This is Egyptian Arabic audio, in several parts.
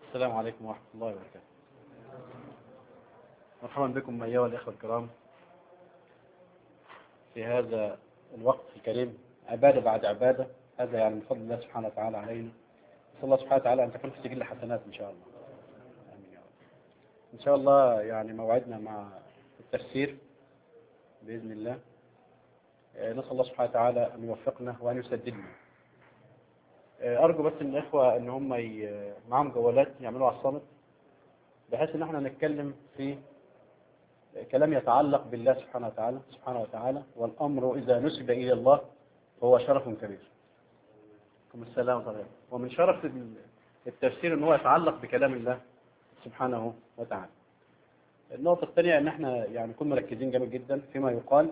السلام عليكم ورحمة الله وبركاته مرحبا بكم أيها الإخوة الكرام في هذا الوقت الكريم عبادة بعد عبادة هذا يعني من فضل الله سبحانه وتعالى علينا نسأل الله سبحانه وتعالى أن تكون في سجل حسنات إن شاء الله آمين يا رب. إن شاء الله يعني موعدنا مع التفسير بإذن الله آه، نسأل الله سبحانه وتعالى أن يوفقنا وأن يسددنا آه، أرجو بس من الإخوة أن هم ي- معاهم جوالات يعملوا على الصمت بحيث أن احنا نتكلم في كلام يتعلق بالله سبحانه وتعالى سبحانه وتعالى والأمر إذا نسب إلى الله فهو شرف كبير عليكم السلام ورحمة الله ومن شرف ال- التفسير أن هو يتعلق بكلام الله سبحانه وتعالى النقطة الثانية أن احنا يعني نكون مركزين جامد جدا فيما يقال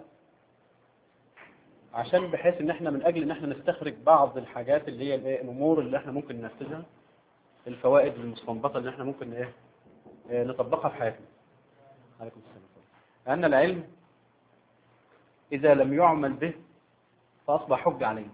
عشان بحيث ان احنا من اجل ان احنا نستخرج بعض الحاجات اللي هي الايه الامور اللي احنا ممكن ننفذها الفوائد المستنبطه اللي احنا ممكن ايه آه، نطبقها في حياتنا عليكم السلام لان العلم اذا لم يعمل به فاصبح حجه علينا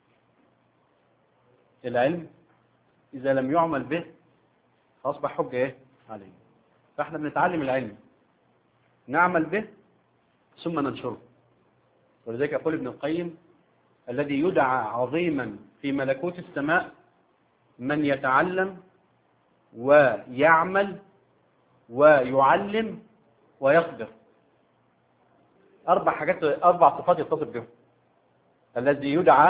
العلم اذا لم يعمل به فاصبح حجه ايه علينا فاحنا بنتعلم العلم نعمل به ثم ننشره ولذلك يقول ابن القيم الذي يدعى عظيما في ملكوت السماء من يتعلم ويعمل ويعلم ويصبر أربع حاجات أربع صفات يتصف بهم الذي يدعى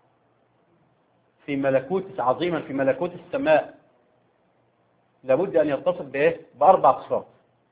في ملكوت عظيما في ملكوت السماء لابد أن يتصف بإيه؟ بأربع صفات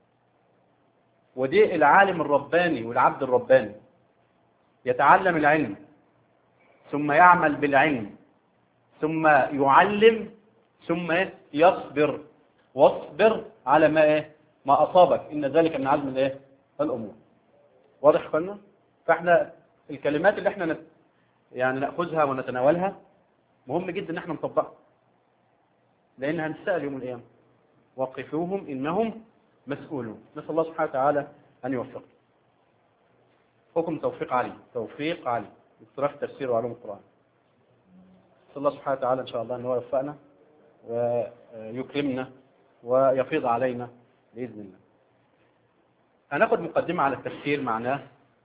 ودي العالم الرباني والعبد الرباني يتعلم العلم ثم يعمل بالعلم ثم يعلم ثم يصبر واصبر على ما ايه ما اصابك ان ذلك من عزم الايه الامور واضح يا اخوانا فاحنا الكلمات اللي احنا نت... يعني ناخذها ونتناولها مهم جدا ان احنا نطبقها لان هنسال يوم القيامه وقفوهم انهم مسؤولون نسال الله سبحانه وتعالى ان يوفقنا حكم توفيق علي توفيق علي دكتوراه في تفسير وعلوم القرآن نسأل الله سبحانه وتعالى إن شاء الله أن هو يوفقنا ويكرمنا ويفيض علينا بإذن الله هناخد مقدمة على التفسير معناه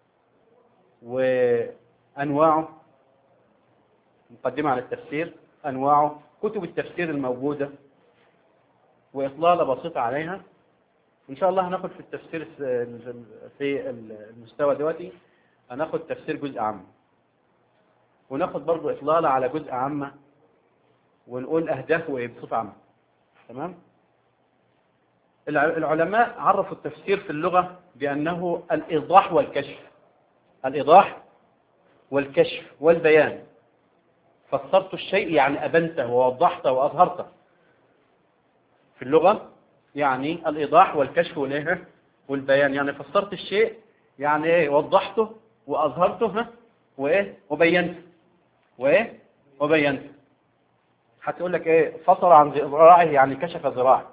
وأنواعه مقدمة على التفسير أنواعه كتب التفسير الموجودة وإطلالة بسيطة عليها إن شاء الله هناخد في التفسير في المستوى دلوقتي هناخد تفسير جزء عام وناخد برضو إطلالة على جزء عامة ونقول أهدافه إيه بصفة عامة تمام الع- العلماء عرفوا التفسير في اللغة بأنه الإيضاح والكشف الإيضاح والكشف والبيان فسرت الشيء يعني أبنته ووضحته وأظهرته في اللغة يعني الإيضاح والكشف والإيه والبيان يعني فسرت الشيء يعني إيه وضحته وأظهرته ها وإيه وبينته وإيه وبينته هتقول لك إيه فصل عن ذراعه يعني كشف ذراعه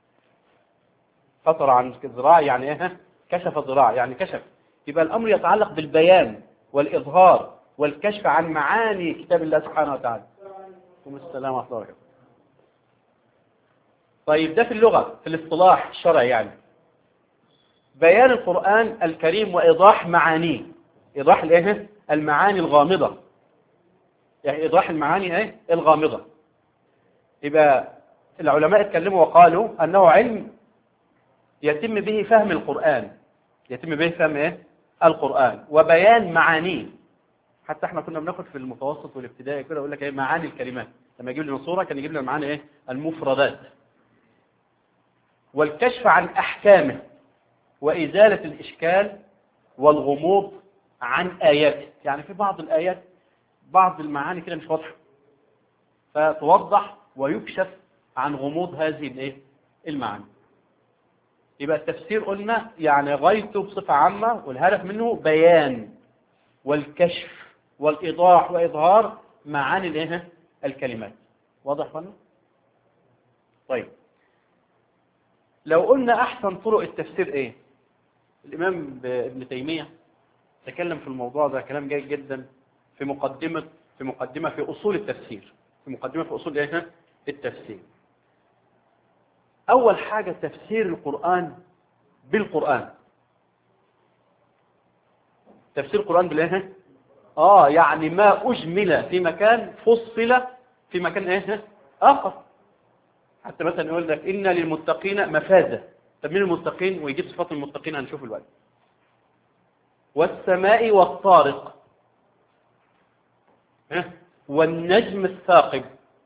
فصل عن ذراعه يعني إيه ها؟ كشف ذراعه يعني كشف يبقى الأمر يتعلق بالبيان والإظهار والكشف عن معاني كتاب الله سبحانه وتعالى وعليكم السلام ورحمة الله وبركاته طيب ده في اللغة في الاصطلاح الشرعي يعني بيان القرآن الكريم وإيضاح معانيه إيضاح الإيه؟ المعاني الغامضة يعني إيضاح المعاني إيه؟ الغامضة يبقى العلماء اتكلموا وقالوا أنه علم يتم به فهم القرآن يتم به فهم إيه؟ القرآن وبيان معانيه حتى احنا كنا بناخد في المتوسط والابتدائي كده يقول لك ايه معاني الكلمات لما يجيب لنا صورة كان يجيب لنا معاني ايه المفردات والكشف عن أحكامه وإزالة الإشكال والغموض عن آياته يعني في بعض الآيات بعض المعاني كده مش واضحة فتوضح ويكشف عن غموض هذه الايه المعاني يبقى التفسير قلنا يعني غايته بصفة عامة والهدف منه بيان والكشف والإيضاح وإظهار معاني الايه الكلمات واضح ولا طيب لو قلنا أحسن طرق التفسير إيه الإمام ابن تيمية تكلم في الموضوع ده كلام جيد جدا في مقدمة في مقدمة في أصول التفسير في مقدمة في أصول إيه التفسير أول حاجة تفسير القرآن بالقرآن تفسير القرآن بالإيه؟ آه يعني ما أجمل في مكان فصل في مكان إيه؟ آخر حتى مثلا يقول لك إن للمتقين مفازة طب مين المتقين ويجيب صفات المتقين هنشوف الوقت والسماء والطارق ها؟ والنجم الثاقب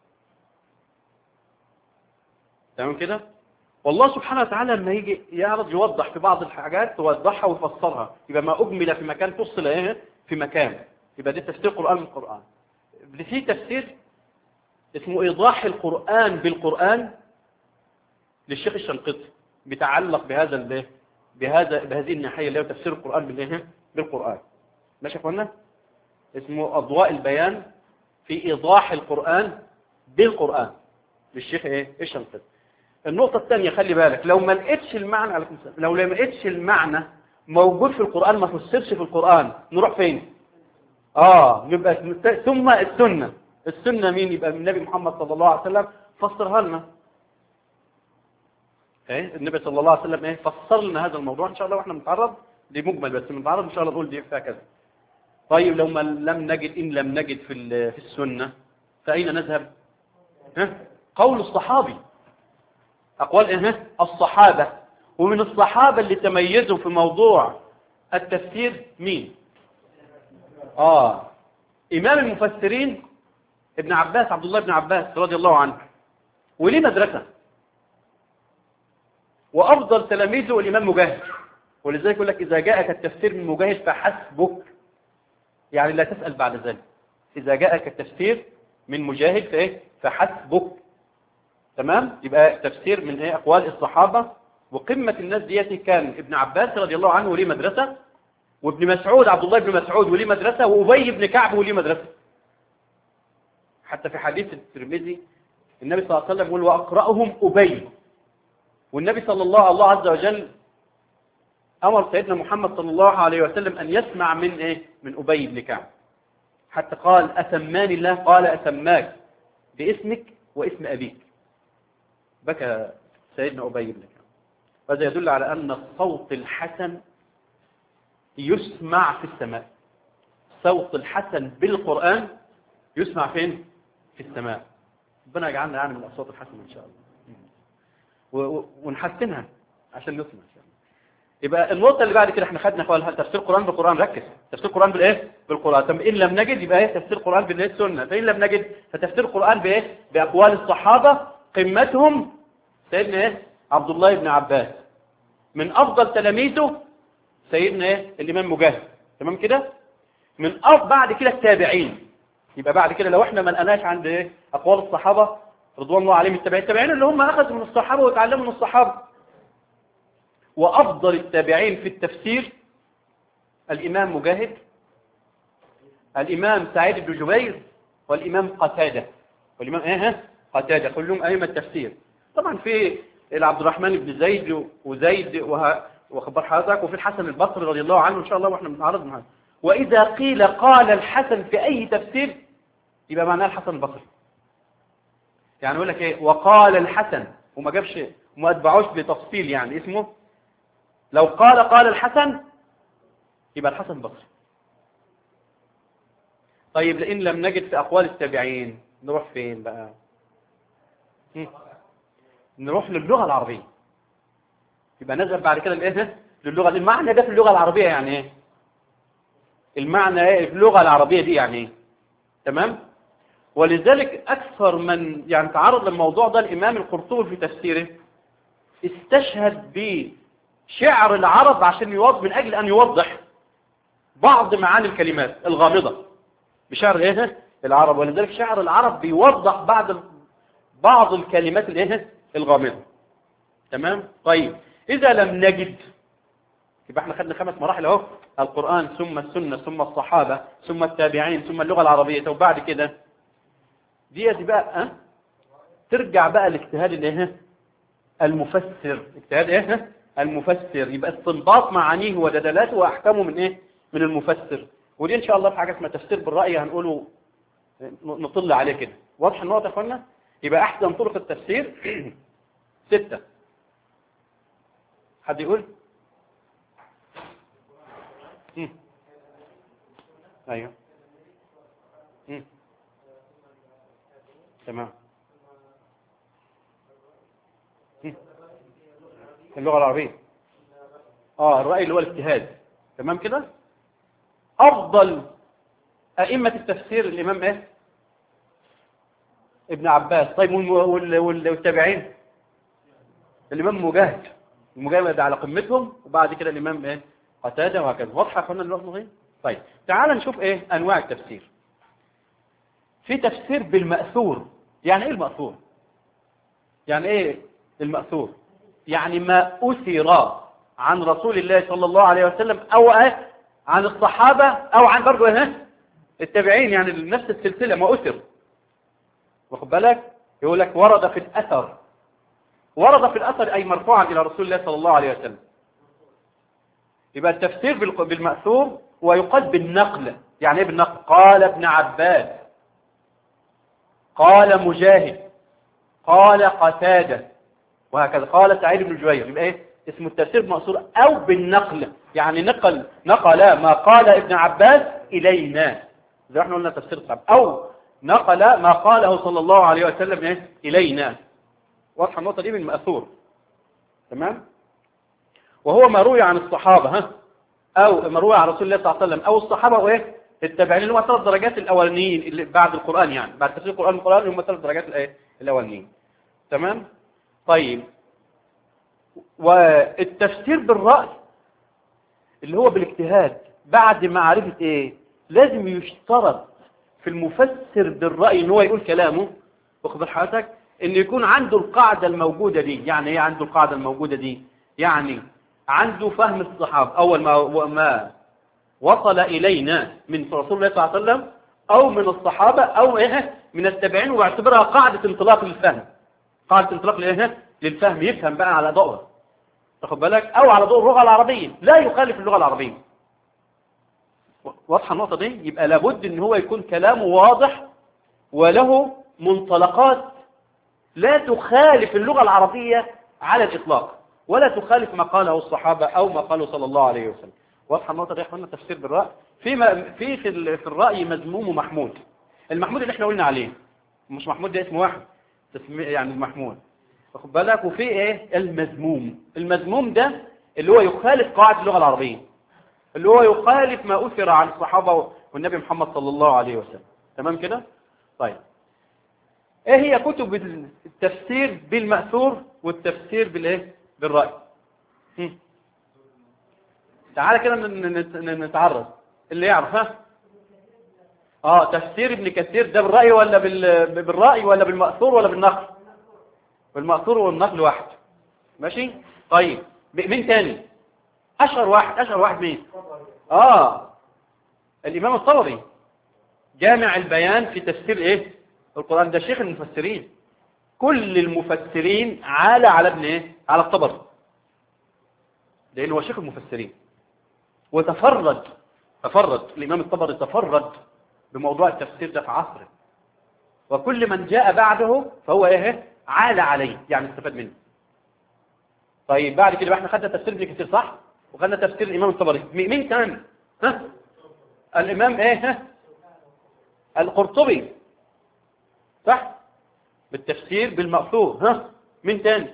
تمام كده والله سبحانه وتعالى لما يجي يعرض يوضح في بعض الحاجات يوضحها ويفسرها يبقى ما أجمل في مكان فصل ايه في مكان يبقى ده تفسير قرآن من القرآن في تفسير اسمه إيضاح القرآن بالقرآن للشيخ الشنقيطي بيتعلق بهذا الايه بهذا بهذه الناحية اللي هو تفسير القرآن بالايه بالقرآن ماشي يا اخوانا اسمه أضواء البيان في إيضاح القرآن بالقرآن للشيخ ايه الشنقيطي النقطة الثانية خلي بالك لو ما لقيتش المعنى عليكم السلام لو ما لقيتش المعنى موجود في القرآن ما فسرش في القرآن نروح فين اه يبقى ثم السنة السنة مين يبقى من النبي محمد صلى الله عليه وسلم فسرها لنا ايه النبي صلى الله عليه وسلم ايه فسر لنا هذا الموضوع ان شاء الله واحنا بنتعرض لمجمل بس بنتعرض ان شاء الله نقول دي فيها كذا طيب لو ما لم نجد ان لم نجد في في السنة فاين نذهب ها قول الصحابي أقوال إيه؟ الصحابة ومن الصحابة اللي تميزوا في موضوع التفسير مين آه إمام المفسرين ابن عباس عبد الله بن عباس رضي الله عنه وليه مدرسة وأفضل تلاميذه الإمام مجاهد ولذلك يقول لك إذا جاءك التفسير من مجاهد فحسبك يعني لا تسأل بعد ذلك إذا جاءك التفسير من مجاهد فإيه فحسبك تمام يبقى تفسير من ايه اقوال الصحابة وقمة الناس دياتي كان ابن عباس رضي الله عنه وليه مدرسة وابن مسعود عبد الله بن مسعود وليه مدرسة وأبي بن كعب وليه مدرسة حتى في حديث الترمذي النبي صلى الله عليه وسلم يقول وأقرأهم أبي والنبي صلى الله الله عز وجل أمر سيدنا محمد صلى الله عليه وسلم أن يسمع من إيه من أبي بن كعب حتى قال أسمان الله قال أسماك باسمك واسم أبيك بكى سيدنا أبي بن كعب وهذا يدل على أن الصوت الحسن يسمع في السماء صوت الحسن بالقرآن يسمع فين في السماء ربنا يجعلنا يعني من الأصوات الحسنة إن شاء الله ونحسنها عشان نسمع إن شاء الله يبقى النقطة اللي بعد كده احنا خدنا قال تفسير القرآن بالقرآن ركز تفسير القرآن بالايه بالقرآن طب ان لم نجد يبقى ايه تفسير القرآن بالايه السنة فإن لم نجد فتفسير القرآن بايه بأقوال الصحابة قمتهم سيدنا ايه عبد الله بن عباس من افضل تلاميذه سيدنا ايه الامام مجاهد تمام كده من أف بعد كده التابعين يبقى بعد كده لو احنا ما لقناش عند ايه اقوال الصحابه رضوان الله عليهم التابعين التابعين اللي هم اخذوا من الصحابه وتعلموا من الصحابه وافضل التابعين في التفسير الامام مجاهد الامام سعيد بن جبير والامام قتاده والامام ايه قتاده كلهم ائمه التفسير طبعا في عبد الرحمن بن زيد وزيد وخبر حضرتك وفي الحسن البصري رضي الله عنه ان شاء الله واحنا بنتعرض معاه واذا قيل قال الحسن في اي تفسير يبقى معناه الحسن البصري يعني يقول لك ايه وقال الحسن وما جابش وما اتبعوش بتفصيل يعني اسمه لو قال قال الحسن يبقى الحسن البصري طيب لئن لم نجد في اقوال التابعين نروح فين بقى هم. نروح للغة العربية يبقى نذهب بعد كده لايه للغة المعنى ده في اللغة العربية يعني ايه المعنى ايه في اللغة العربية دي يعني ايه تمام ولذلك اكثر من يعني تعرض للموضوع ده الامام القرطبي في تفسيره استشهد بشعر العرب عشان يوضح من اجل ان يوضح بعض معاني الكلمات الغامضة بشعر ايه العرب ولذلك شعر العرب بيوضح بعض بعض الكلمات الايه الغامضة تمام طيب إذا لم نجد يبقى احنا خدنا خمس مراحل اهو القرآن ثم السنة ثم الصحابة ثم التابعين ثم اللغة العربية وبعد كده دي بقى أه؟ ترجع بقى لاجتهاد الايه المفسر اجتهاد ايه المفسر يبقى استنباط معانيه ودلالاته واحكامه من ايه من المفسر ودي ان شاء الله في حاجه اسمها تفسير بالرأي هنقوله نطل عليه كده واضح النقطه يا اخوانا يبقى احسن طرق التفسير ستة حد يقول مم. ايوه مم. تمام مم. اللغة العربية اه الرأي اللي هو الاجتهاد تمام كده افضل ائمة التفسير الامام ايه ابن عباس طيب وال- وال- وال- والتابعين الامام مجاهد المجاهد على قمتهم وبعد كده الامام ايه قتاده وهكذا واضحه يا اخوانا اللغه دي طيب تعال نشوف ايه انواع التفسير في تفسير بالمأثور يعني ايه المأثور يعني ايه المأثور يعني ما أثر عن رسول الله صلى الله عليه وسلم او ايه عن الصحابة او عن برضو ايه التابعين يعني نفس السلسلة ما أثر واخد بالك يقول لك ورد في الأثر ورد في الأثر أي مرفوعا إلى رسول الله صلى الله عليه وسلم يبقى التفسير بالق- بالمأثور ويقال بالنقل يعني ايه بالنقل قال ابن عباس قال مجاهد قال قتادة وهكذا قال سعيد بن جبير يبقى ايه اسمه التفسير بالمأثور او بالنقل يعني نقل نقل ما قال ابن عباس الينا زي ما احنا قلنا تفسير صعب او نقل ما قاله صلى الله عليه وسلم ايه الينا واضحه النقطه دي من المأثور تمام وهو ما روي عن الصحابة ها أو ما روي عن رسول الله صلى الله عليه وسلم أو الصحابة وإيه التابعين اللي هم ثلاث درجات الأولانيين اللي بعد القرآن يعني بعد تفسير القرآن القرآن اللي هم ثلاث درجات الإيه الأولانيين تمام طيب والتفسير بالرأي اللي هو بالاجتهاد بعد معرفة إيه لازم يشترط في المفسر بالرأي إن هو يقول كلامه واخد بال حضرتك إن يكون عنده القاعدة الموجودة دي يعني إيه عنده القاعدة الموجودة دي يعني عنده فهم الصحابة أول ما ما وصل إلينا من رسول الله صلى الله عليه وسلم أو من الصحابة أو إيه من التابعين واعتبرها قاعدة انطلاق للفهم قاعدة انطلاق لإيه للفهم يفهم بقى على ضوءها تاخد بالك أو على ضوء اللغة العربية لا يخالف اللغة العربية واضحة النقطة دي يبقى لابد ان هو يكون كلامه واضح وله منطلقات لا تخالف اللغة العربية على الإطلاق ولا تخالف ما قاله الصحابة أو ما قاله صلى الله عليه وسلم واضحة النقطة دي يا اخوانا تفسير بالرأي في ما في في, ال- في الرأي مذموم ومحمود المحمود اللي احنا قلنا عليه مش محمود ده اسم واحد تسمي يعني المحمود واخد بالك وفي ايه المذموم المذموم ده اللي هو يخالف قواعد اللغة العربية اللي هو يخالف ما أثر عن الصحابة والنبي محمد صلى الله عليه وسلم تمام كده طيب ايه هي كتب التفسير بالمأثور والتفسير بالايه بالرأي هم. تعالى كده ن- ن- ن- نتعرض اللي يعرف ها اه تفسير ابن كثير ده بالرأي ولا بال... بالرأي ولا بالمأثور ولا بالنقل بالمأثور والنقل واحد ماشي طيب ب- مين تاني اشهر واحد اشهر واحد مين اه الامام الطبري جامع البيان في تفسير ايه القرآن ده شيخ المفسرين كل المفسرين عالى على ابن ايه على الطبري لانه هو شيخ المفسرين وتفرد تفرد الامام الطبري تفرد بموضوع التفسير ده في عصره وكل من جاء بعده فهو ايه عالى عليه يعني استفاد منه طيب بعد كده بقى احنا خدنا تفسير ابن كثير صح وخدنا تفسير الامام الطبري مين مين كمان ها الامام ايه ها القرطبي صح بالتفسير بالمأثور ها مين تاني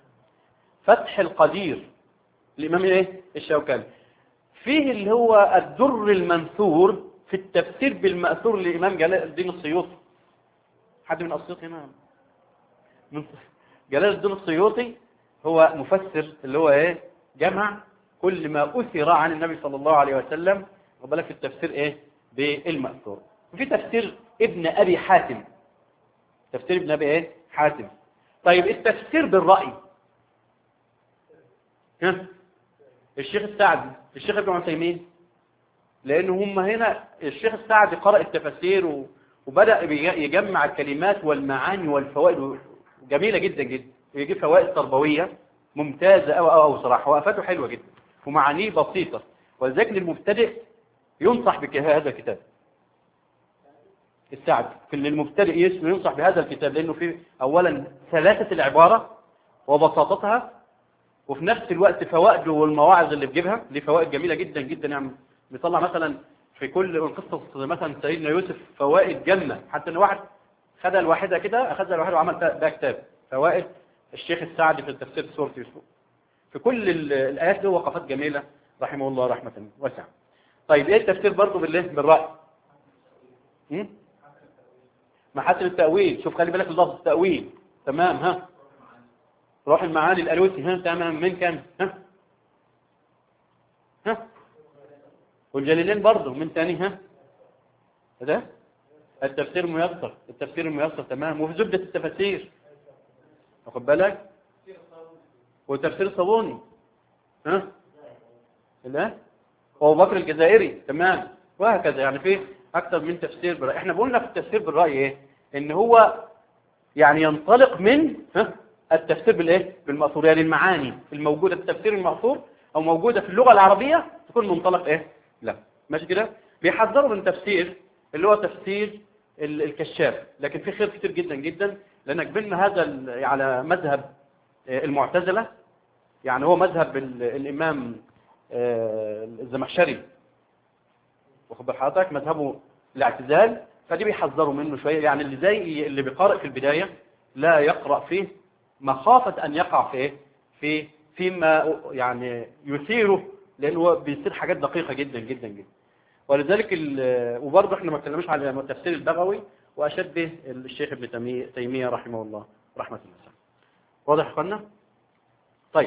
فتح القدير الامام ايه الشوكاني فيه اللي هو الدر المنثور في التفسير بالمأثور للامام جلال الدين السيوطي حد من السيوطي هنا من جلال الدين السيوطي هو مفسر اللي هو ايه جمع كل ما أثر عن النبي صلى الله عليه وسلم وبالك في التفسير ايه بالمأثور وفي تفسير ابن أبي حاتم تفسير ابن أبي ايه حاتم طيب التفسير بالرأي ها الشيخ السعدي الشيخ ابن عثيمين لأن هم هنا الشيخ السعدي قرأ التفاسير و... وبدأ يجمع الكلمات والمعاني والفوائد جميلة جدا جدا ويجيب فوائد تربوية ممتازة أو أو أو صراحة وقفاته حلوة جدا ومعانيه بسيطة ولذلك للمبتدئ ينصح بهذا الكتاب السعد في للمبتدئ ينصح بهذا الكتاب لأنه فيه أولا ثلاثة العبارة وبساطتها وفي نفس الوقت فوائده والمواعظ اللي بيجيبها ليه فوائد جميلة جدا جدا يعني بيطلع مثلا في كل من قصة مثلا سيدنا يوسف فوائد جنة حتى ان واحد خدها الواحدة كده أخذها الواحدة وعمل ده كتاب فوائد الشيخ السعدي في التفسير سورة يوسف في كل ال- الآيات له وقفات جميلة رحمه الله رحمة واسعة طيب ايه التفسير برضه بالله بالرأي م? محاسن التأويل شوف خلي بالك من لفظ التأويل تمام ها روح المعاني الألوسي ها تمام من كان ها ها والجليلين برضه من تاني ها ده التفسير ميسر التفسير الميسر تمام وفي زبدة التفاسير واخد بالك وتفسير صابوني ها لا وابو بكر الجزائري تمام وهكذا يعني في اكثر من تفسير بالرأي احنا قلنا في التفسير بالرأي ايه ان هو يعني ينطلق من ها التفسير بالايه بالمأثور يعني المعاني الموجودة في التفسير المأثور او موجودة في اللغة العربية تكون منطلق ايه لا ماشي كده بيحذروا من تفسير اللي هو تفسير ال- الكشاف لكن في خير كتير جدا جدا لانك بين هذا ال- على مذهب آه، المعتزلة يعني هو مذهب ال- الامام آه، الزمخشري واخد بال حضرتك مذهبه الاعتزال فدي بيحذروا منه شوية يعني اللي زي اللي بيقرأ في البداية لا يقرأ فيه مخافة أن يقع في إيه؟ في فيما يعني يثيره لأنه هو بيصير حاجات دقيقة جدا جدا جدا ولذلك ال- وبرضه احنا ما اتكلمناش على التفسير البغوي وأشد به الشيخ ابن تيمية- تيمية رحمه الله رحمة الله واضح يا اخوانا؟ طيب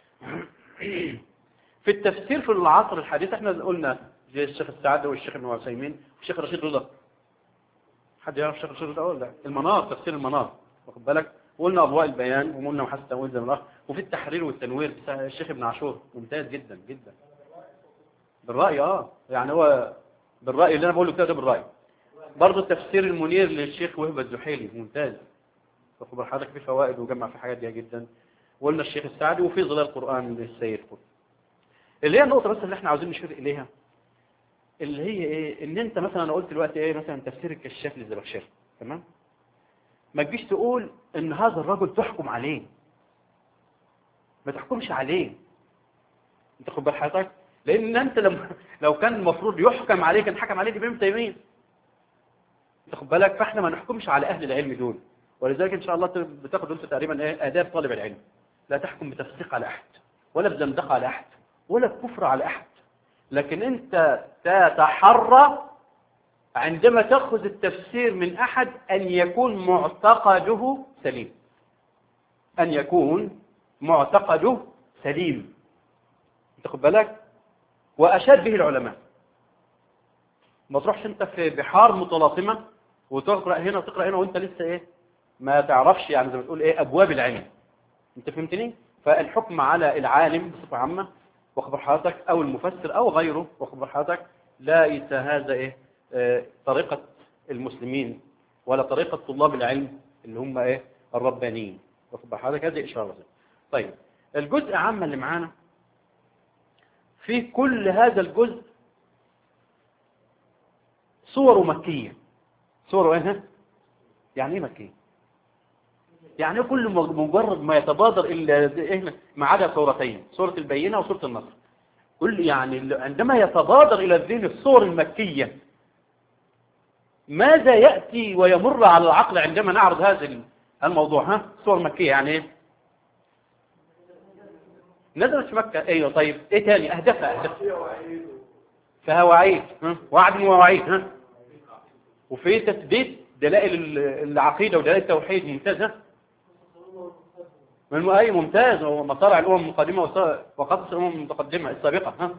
في التفسير في العصر الحديث احنا قلنا زي الشيخ السعد والشيخ ابن عثيمين والشيخ رشيد رضا حد يعرف الشيخ رشيد رضا ولا لا المنار تفسير المنار واخد بالك وقلنا اضواء البيان وقلنا محاسن التأويل زي ما قلنا. وفي التحرير والتنوير بتاع الشيخ ابن عاشور ممتاز جدا جدا بالرأي اه يعني هو بالرأي اللي انا بقوله كده ده بالرأي برضه التفسير المنير للشيخ وهبة الزحيلي ممتاز واخد بال حضرتك فيه فوائد وجمع في حاجات دي جدا وقلنا الشيخ السعدي وفي ظلال القرآن للسيد قطب اللي هي النقطة بس اللي احنا عاوزين نشير إليها اللي هي ايه ان انت مثلا انا قلت دلوقتي ايه مثلا تفسير الكشاف للزبخشري تمام ما تجيش تقول ان هذا الرجل تحكم عليه ما تحكمش عليه انت خد بال حضرتك لان انت لما لو كان المفروض يحكم عليه كان حكم عليه ابن تيميه انت خد بالك فاحنا ما نحكمش على اهل العلم دول ولذلك ان شاء الله بتاخد انت تقريبا ايه اداب طالب العلم لا تحكم بتفسيق على احد ولا بزندقه على احد ولا بكفر على احد لكن انت تتحرى عندما تأخذ التفسير من أحد أن يكون معتقده سليم أن يكون معتقده سليم تاخد بالك وأشاد به العلماء ما تروحش انت في بحار متلاطمة وتقرأ هنا وتقرأ هنا وانت لسه ايه ما تعرفش يعني زي ما تقول ايه أبواب العلم انت فهمتني فالحكم على العالم بصفة عامة واخبر حضرتك او المفسر او غيره واخبر حضرتك ليس هذا ايه آه، طريقة المسلمين ولا طريقة طلاب العلم اللي هم ايه الربانيين واخبر حضرتك هذه اشارة طيب الجزء عامة اللي معانا في كل هذا الجزء صور مكية صور ايه يعني ايه مكية يعني كل مجرد ما يتبادر إلا إيه ما عدا صورتين صورة البينة وصورة النصر كل يعني عندما يتبادر إلى الذهن الصور المكية ماذا يأتي ويمر على العقل عندما نعرض هذا الموضوع ها صور مكية يعني ايه نزلت في مكة ايوه طيب ايه تاني اهدافها اهدافها فيها وعيد ها وعد ووعيد ها وفي تثبيت دلائل العقيدة ودلائل التوحيد ممتاز ها من أي ممتاز ومصارع الأمم المقدمة وقصص الأمم المتقدمة السابقة ها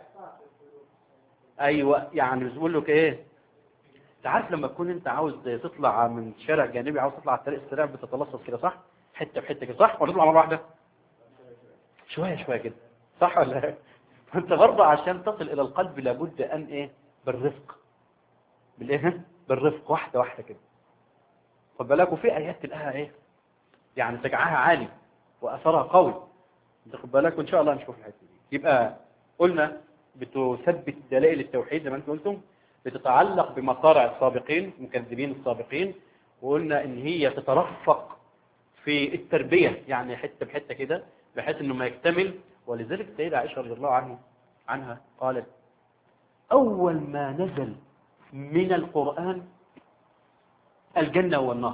أيوة يعني بيقول لك إيه أنت عارف لما تكون أنت عاوز تطلع من شارع جانبي عاوز تطلع على الطريق السريع بتتلصص كده صح حتة بحتة كده صح ولا تطلع مرة واحدة شوية شوية كده صح ولا إيه فأنت برضه عشان تصل إلى القلب لابد أن إيه بالرفق بالإيه بالرفق واحدة واحدة كده خد بالك وفي آيات تلاقيها إيه يعني سجعها عالي وأثرها قوي خد بالك وإن شاء الله نشوف الحته دي يبقى قلنا بتثبت دلائل التوحيد زي ما انتم قلتم بتتعلق بمصارع السابقين مكذبين السابقين وقلنا ان هي تترفق في التربية يعني حتة بحتة كده بحيث انه ما يكتمل ولذلك السيدة عائشة رضي الله عنه عنها قالت أول ما نزل من القرآن الجنة والنار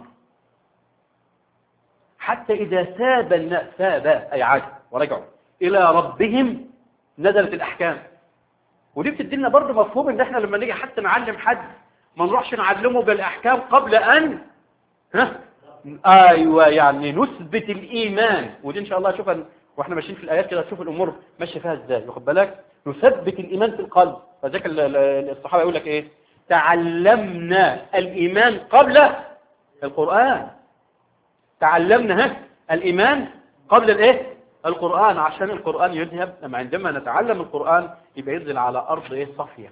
حتى إذا ثاب الناس ثاب أي عاد ورجعوا إلى ربهم نزلت الأحكام ودي بتدينا برضه مفهوم ان احنا لما نيجي حتى نعلم حد ما نروحش نعلمه بالاحكام قبل ان ها ايوه يعني نثبت الايمان ودي ان شاء الله شوف واحنا ماشيين في الايات كده تشوف الامور ماشيه فيها ازاي واخد بالك نثبت الايمان في القلب فذاك ال- ال- الصحابه يقول لك ايه تعلمنا الايمان قبل القران تعلمنا ها الايمان قبل الايه القرآن عشان القرآن يذهب لما عندما نتعلم القرآن يبقى ينزل على أرض إيه صافية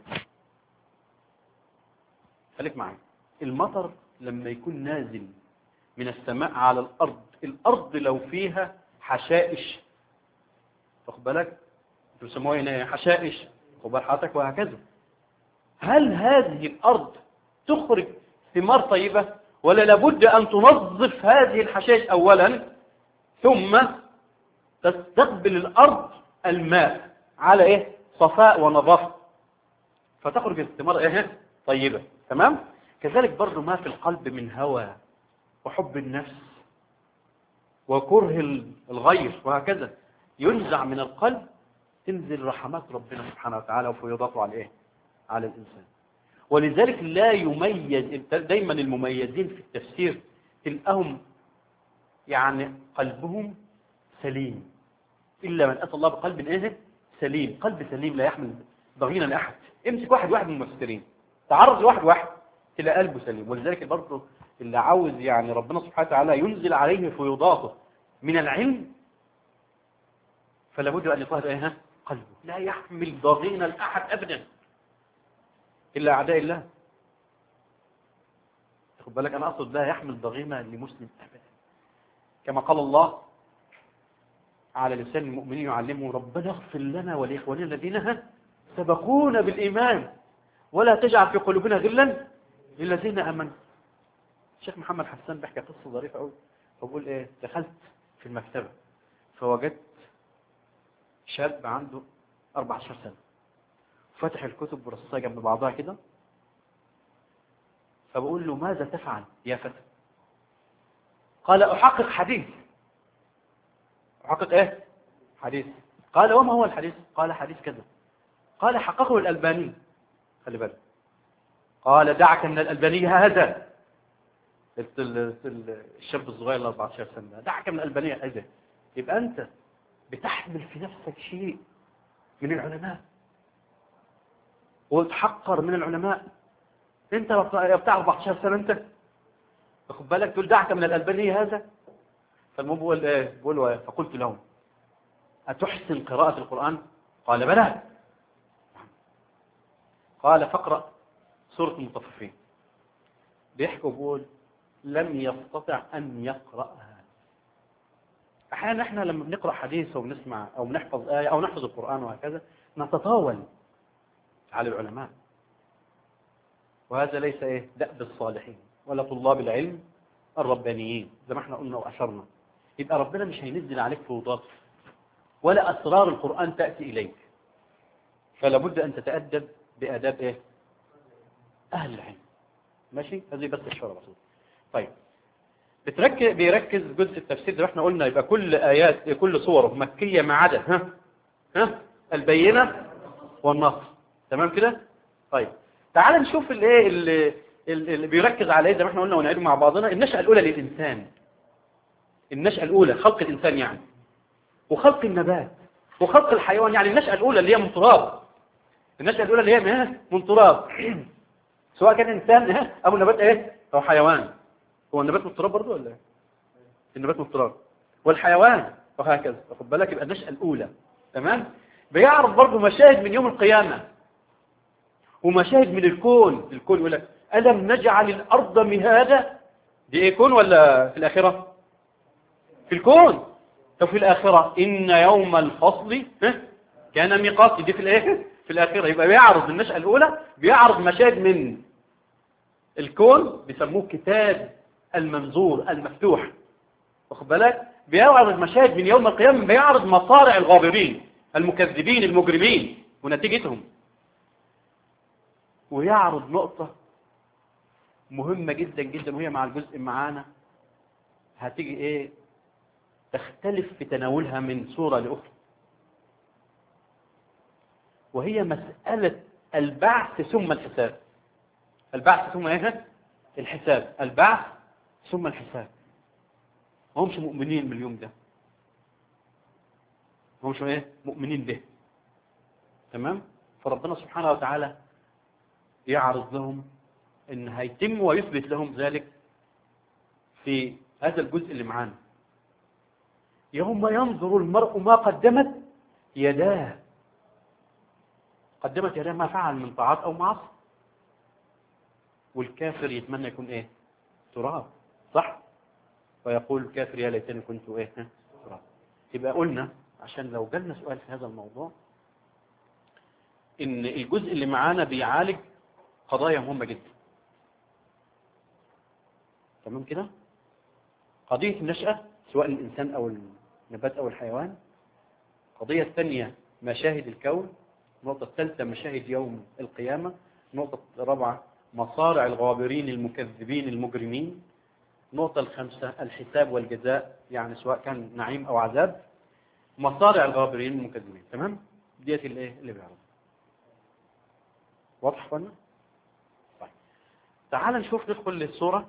خليك معي المطر لما يكون نازل من السماء على الأرض الأرض لو فيها حشائش واخد بالك بيسموها هنا حشائش خد حضرتك وهكذا هل هذه الأرض تخرج ثمار طيبة ولا لابد أن تنظف هذه الحشائش أولا ثم تستقبل الأرض الماء على إيه صفاء ونظافة فتخرج الثمار إيه طيبة تمام كذلك برضو ما في القلب من هوى وحب النفس وكره الغير وهكذا ينزع من القلب تنزل رحمات ربنا سبحانه وتعالى وفيضاته على إيه على الإنسان ولذلك لا يميز دايما المميزين في التفسير تلقاهم يعني قلبهم سليم إلا من أتى الله بقلب إيه سليم قلب سليم لا يحمل ضغينا لأحد امسك واحد واحد من المفسرين تعرض لواحد واحد تلاقي قلبه سليم ولذلك برضه اللي عاوز يعني ربنا سبحانه وتعالى ينزل عليه فيضاته من العلم فلا بد أن يطهر إيه قلبه لا يحمل ضغينا لأحد أبدا إلا أعداء الله خد بالك أنا أقصد لا يحمل ضغينة لمسلم أبدا كما قال الله على لسان المؤمنين يعلمهم ربنا اغفر لنا ولإخواننا الذين سبقونا بالإيمان ولا تجعل في قلوبنا غلا للذين آمنوا الشيخ محمد حسان بيحكي قصة ظريفة قوي فبقول ايه دخلت في المكتبة فوجدت شاب عنده 14 سنة فتح الكتب ورصصها جنب بعضها كده فبقول له ماذا تفعل يا فتى قال أحقق حديث أحقق إيه حديث قال وما هو الحديث قال حديث كذا قال حققه الألباني خلي بالك قال دعك من الألباني هذا الشاب الصغير ال 14 سنة دعك من الألبانية هذا يبقى أنت بتحمل في نفسك شيء من العلماء وتحقر من العلماء انت بتاع 14 سنة انت واخد بالك تقول دعك من الألبانية هذا فالمهم بقول ايه بقول فقلت له أتحسن قراءة القرآن قال بلى قال فاقرأ سورة المطففين بيحكوا بيقول لم يستطع أن يقرأها أحيانا احنا لما بنقرأ حديث أو بنسمع أو بنحفظ آية أو نحفظ القرآن وهكذا نتطاول على العلماء وهذا ليس ايه دأب الصالحين ولا طلاب العلم الربانيين زي ما احنا قلنا وأشرنا يبقى ربنا مش هينزل عليك فوضات ولا أسرار القرآن تأتي إليك فلا بد أن تتأدب بآداب إيه أهل العلم ماشي هذه بس الشرع بسيط طيب بتركز بيركز جزء التفسير زي ما احنا قلنا يبقى كل آيات كل صوره مكية ما عدا ها ها البينة والنصر تمام كده طيب تعال نشوف الايه اللي, اللي بيركز على ايه زي ما احنا قلنا ونعيد مع بعضنا النشأة الأولى للإنسان النشأة الأولى خلق الإنسان يعني وخلق النبات وخلق الحيوان يعني النشأة الأولى اللي هي من تراب النشأة الأولى اللي هي من تراب سواء كان إنسان أو نبات إيه أو حيوان هو النبات من التراب برضه ولا إيه؟ النبات من التراب والحيوان وهكذا واخد بالك يبقى النشأة الأولى تمام بيعرف برضه مشاهد من يوم القيامة ومشاهد من الكون الكون يقول لك ألم نجعل الأرض مهادا دي إيه كون ولا في الآخرة في الكون طب في الآخرة إن يوم الفصل كان ميقات دي في الآخر في الآخرة يبقى بيعرض النشأة الأولى بيعرض مشاهد من الكون بيسموه كتاب المنظور المفتوح واخد بالك بيعرض مشاهد من يوم القيامة بيعرض مصارع الغابرين المكذبين المجرمين ونتيجتهم ويعرض نقطة مهمة جدا جدا وهي مع الجزء معانا هتيجي ايه تختلف في تناولها من صورة لأخرى وهي مسألة البعث ثم الحساب البعث ثم ايه الحساب البعث ثم الحساب ما همش مؤمنين باليوم ده ما همش ايه مؤمنين به تمام فربنا سبحانه وتعالى يعرض لهم ان هيتم ويثبت لهم ذلك في هذا الجزء اللي معانا يوم ينظر المرء ما قدمت يداه قدمت يداه ما فعل من طاعات او معاصي والكافر يتمنى يكون ايه تراب صح ويقول الكافر يا ليتني كنت ايه ها؟ تراب يبقى قلنا عشان لو جالنا سؤال في هذا الموضوع ان الجزء اللي معانا بيعالج قضايا مهمة جدا تمام كده قضية النشأة سواء الإنسان أو النبات أو الحيوان القضية الثانية مشاهد الكون النقطة الثالثة مشاهد يوم القيامة النقطة الرابعة مصارع الغابرين المكذبين المجرمين النقطة الخامسة الحساب والجزاء يعني سواء كان نعيم أو عذاب مصارع الغابرين المكذبين تمام ديت اللي ايه اللي بيعرض واضح قلنا طيب تعال نشوف ندخل للصورة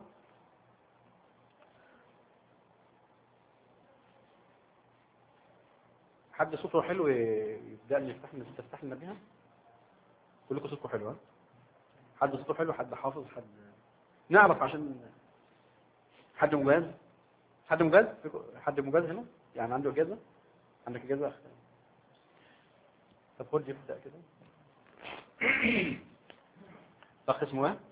حد صوته حلو يبدأ نفتح نستفتح لنا بيها كلكم صوتكم حلو ها حد صوته حلو حد حافظ حد نعرف عشان حد مجاز حد مجاز حد مجاز هنا يعني عنده اجازه عندك اجازه طب خد يبدا كده اخ اسمه ايه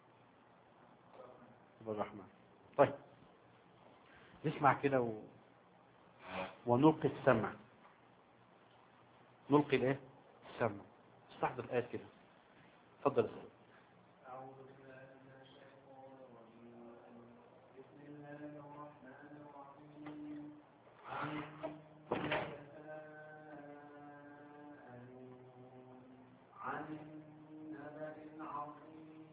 عبد الرحمن طيب نسمع كده و... ونلقي السمع نلقي الايه السمع استحضر الايات كده اتفضل يا استاذ أعوذ بالله من الشيطان الرجيم بسم الله الرحمن الرحيم عما يتساءلون عن النبأ العظيم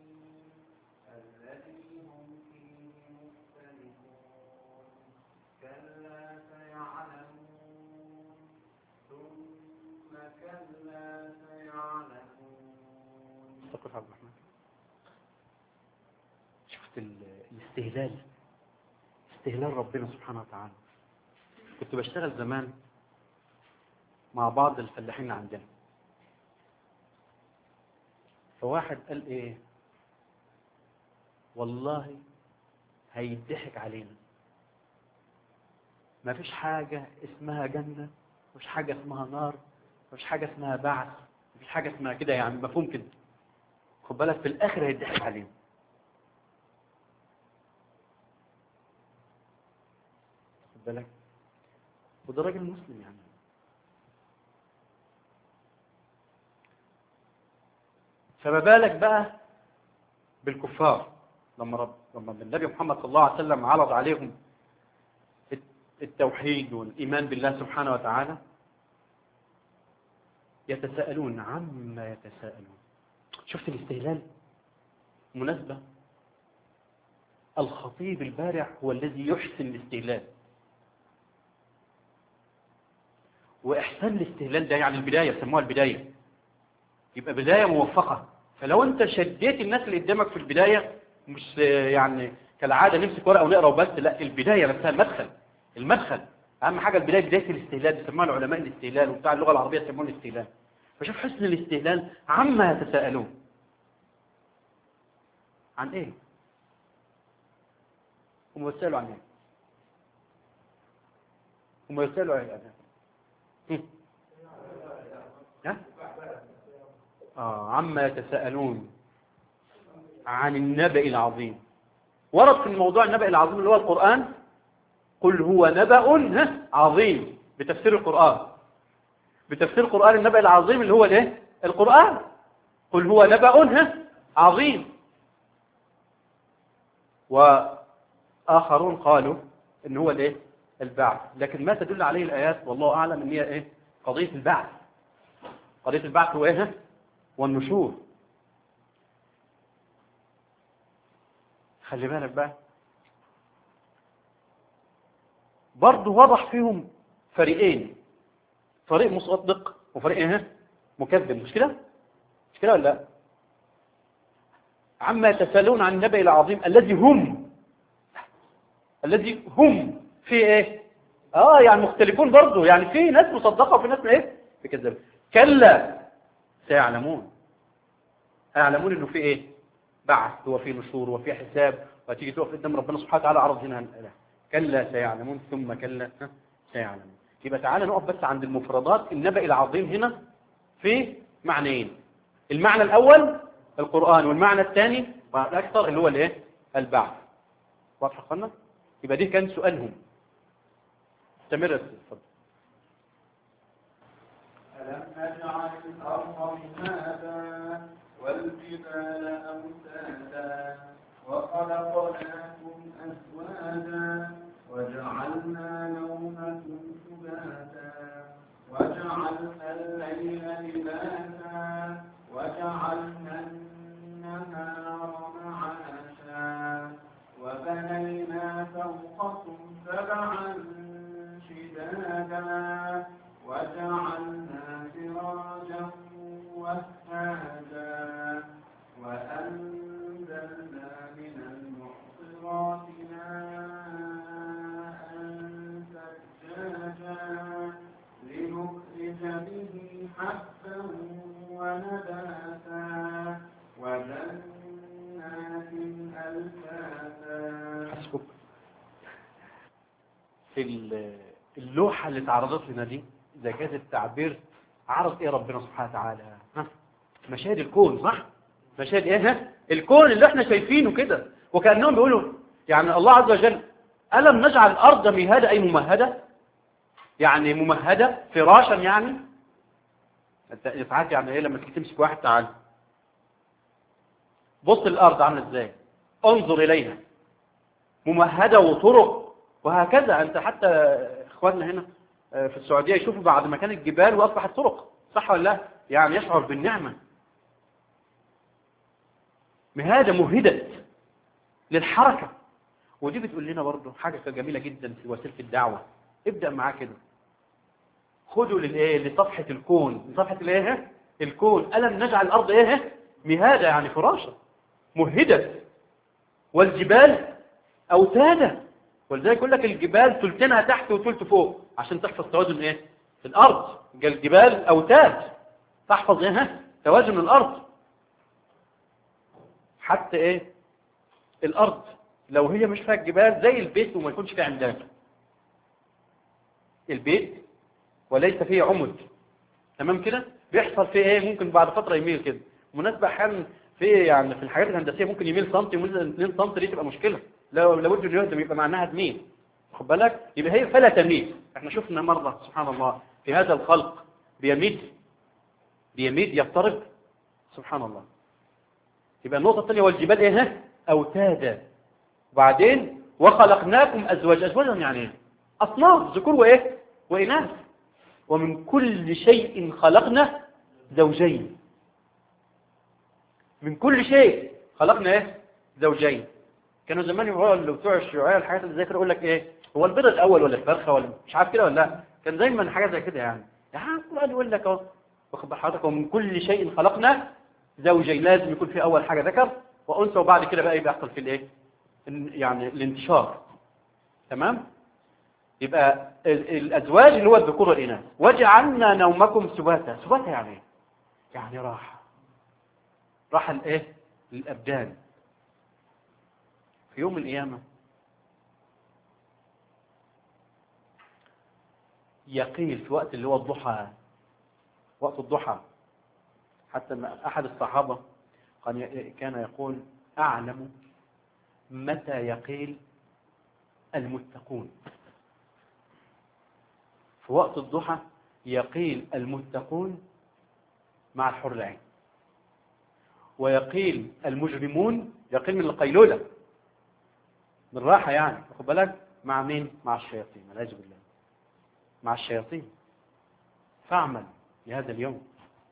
الذي هم فيه مختلفون كلا سيعلمون ثم كلا سيعلمون استقر عبد الرحمن شفت ال- الاستهلال استهلال ربنا سبحانه وتعالى كنت بشتغل زمان مع بعض الفلاحين عندنا فواحد قال ايه والله هيضحك علينا ما فيش حاجة اسمها جنة مفيش حاجة اسمها نار مفيش حاجة اسمها بعث مفيش حاجة اسمها كده يعني مفهوم كده خد بالك في الاخر هيضحك علينا خد بالك وده راجل مسلم يعني فما بالك بقى بالكفار لما رب لما النبي محمد صلى الله عليه وسلم عرض عليهم التوحيد والإيمان بالله سبحانه وتعالى يتساءلون عما يتساءلون شفت الاستهلال مناسبة الخطيب البارع هو الذي يحسن الاستهلال وإحسان الاستهلال ده يعني البداية بيسموها البداية يبقى بداية موفقة فلو أنت شديت الناس اللي قدامك في البداية مش يعني كالعادة نمسك ورقة ونقرأ وبس لا البداية نفسها المدخل المدخل أهم حاجة البداية بداية الاستهلال بيسموها العلماء الاستهلال وبتاع اللغة العربية يسموه الاستهلال فشوف حسن الاستهلال عما يتساءلون عن ايه هم يسألوا عن ايه هم يسألوا عن ايه هم؟ ها آه عما يتساءلون عن النبأ العظيم ورد في الموضوع النبأ العظيم اللي هو القرآن قل هو نبأ ها، عظيم بتفسير القرآن بتفسير القرآن النبأ العظيم اللي هو الايه القرآن قل هو نبأ ها، عظيم وآخرون قالوا ان هو الايه البعث لكن ما تدل عليه الايات والله اعلم ان هي ايه قضيه البعث قضيه البعث هو ايه والنشور خلي بالك بقى برضه وضح فيهم فريقين فريق مصدق وفريق ايه مكذب مش كده مش كده ولا لا عما يتساءلون عن النبأ العظيم الذي هم الذي هم في ايه اه يعني مختلفون برضه يعني في ناس مصدقه وفي ناس ايه بكذب كلا سيعلمون هيعلمون انه في ايه بعث وفي نشور وفي حساب وهتيجي تقف قدام ربنا سبحانه وتعالى عرض هنا الإله. كلا سيعلمون ثم كلا ها، سيعلمون يبقى تعالى نقف بس عند المفردات النبأ العظيم هنا في معنيين المعنى الأول القرآن والمعنى الثاني والأكثر اللي هو الايه البعث واضح يا اخوانا يبقى دي كان سؤالهم استمر يا أستاذ، اتفضل ألم نجعل الأرض مهادا والجبال أوتادا وخلقناكم أزواجا وجعلنا نومكم سباتا وجعلنا الليل لباسا وجعلنا النهار معاشا وبنينا فوقكم سبعا شدادا وجعلنا سراجا وهاجا وأنزلنا من المعصرات ماء ثجاجا لنخرج به حبا ونباتا وجنات ألفافا حسبك في ال- اللوحة اللي اتعرضت لنا دي إذا كانت التعبير عرض إيه ربنا سبحانه وتعالى ها مشاهد الكون صح مشاهد إيه ها الكون اللي احنا شايفينه كده وكأنهم بيقولوا يعني الله عز وجل ألم نجعل الأرض مهادة أي ممهدة يعني ممهدة فراشا يعني انت ساعات يعني ايه لما تيجي تمسك واحد تعال بص الأرض عاملة ازاي انظر إليها ممهدة وطرق وهكذا أنت حتى إخواننا هنا في السعودية يشوفوا بعد ما كانت جبال وأصبحت طرق صح ولا لا يعني يشعر بالنعمة مهادة مهدت للحركة ودي بتقول لنا برضه حاجة جميلة جدا في وسيلة الدعوة ابدأ معاه كده خدوا للايه لصفحة الكون لصفحة الايه الكون ألم نجعل الأرض ايه مهادة يعني فراشة مهدت والجبال أوتادا ولذلك يقول لك الجبال تلتينها تحت وتلت فوق عشان تحفظ توازن ايه في الأرض الجبال أوتاد تحفظ ايه ها؟ توازن الأرض حتى ايه الأرض لو هي مش فيها الجبال زي البيت وما يكونش فيه عمدان البيت وليس فيه عمد تمام كده بيحصل فيه ايه ممكن بعد فترة يميل كده مناسبة احيانا في يعني في الحاجات الهندسية ممكن يميل سنتي يميل 2 سم دي تبقى مشكلة لو لابد انه يهدم يبقى معناها تميل خد بالك يبقى هي فلا تميل احنا شفنا مرة سبحان الله في هذا الخلق بيميد بيميد يقترب سبحان الله يبقى النقطة الثانية والجبال ايه ها اوتادا وبعدين وخلقناكم ازواج ازواجا يعني ايه اصناف ذكور وايه واناث ومن كل شيء خلقنا زوجين من كل شيء خلقنا ايه زوجين كانوا زمان يقولوا بتوع الشيوعيه الحاجات اللي زي كده يقول لك ايه هو البيض الاول ولا الفرخه ولا مش عارف كده ولا لا كان دايما حاجه زي كده يعني يعني القران يقول لك اهو واخد بال حضرتك ومن كل شيء خلقنا زوجين لازم يكون في اول حاجه ذكر وانثى وبعد كده بقى ايه بيحصل في الايه يعني الانتشار تمام يبقى ال- الازواج اللي هو الذكور والاناث وجعلنا نومكم سباتا سباتا يعني ايه يعني راحه راحه الايه للابدان في يوم القيامه يقيل في وقت اللي هو الضحى وقت الضحى حتى ما احد الصحابه كان ي- كان يقول اعلم متى يقيل المتقون في وقت الضحى يقيل المتقون مع الحر العين ويقيل المجرمون يقيل من القيلولة من راحة يعني واخد بالك مع مين مع الشياطين والعياذ بالله مع الشياطين فاعمل لهذا اليوم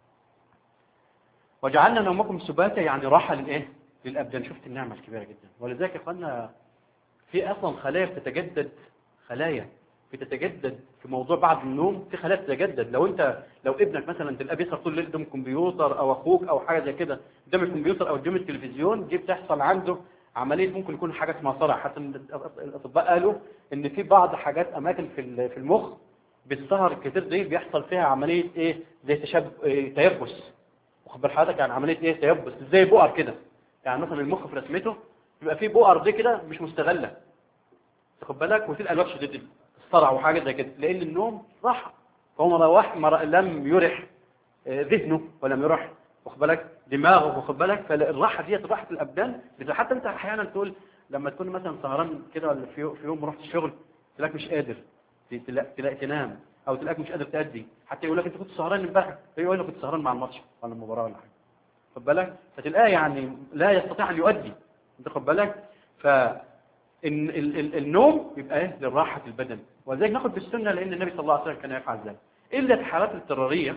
وجعلنا نومكم سباتا يعني راحة للايه للابدان شفت النعمة الكبيرة جدا ولذلك يا اخوانا في اصلا خلايا بتتجدد خلايا بتتجدد في موضوع بعد النوم في خلايا بتتجدد لو انت لو ابنك مثلا تلقاه بيسهر طول الليل قدام الكمبيوتر او اخوك او حاجه زي كده قدام الكمبيوتر او قدام التلفزيون دي بتحصل عنده عمليه ممكن يكون حاجه اسمها صرع حتى الاطباء قالوا ان في بعض حاجات اماكن في في المخ بالسهر الكتير دي بيحصل فيها عمليه ايه زي تشب إيه تيبس واخد بال حضرتك يعني عمليه ايه تيبس زي بؤر كده يعني مثلا المخ في رسمته بيبقى فيه بؤر دي كده مش مستغله تاخد بالك وفي الالواح شديد الصرع وحاجه زي كده لان النوم راحه فهو رواح مر... لم يرح ذهنه ولم يرح واخد بالك دماغه واخد بالك فالراحه ديت راحه الابدان حتى انت احيانا تقول لما تكون مثلا سهران كده ولا في في يوم رحت الشغل تلاقيك مش قادر تلاقي تنام او تلاقيك مش قادر تأدي حتى يقول لك انت كنت سهران امبارح يقول لك كنت سهران مع الماتش ولا المباراه ولا حاجه خد بالك فتلقاه يعني لا يستطيع ان يؤدي انت خد بالك ف إن ال ال النوم يبقى ايه للراحة البدن ولذلك ناخد بالسنة لأن النبي صلى الله عليه وسلم كان يفعل ذلك إلا في الحالات الاضطرارية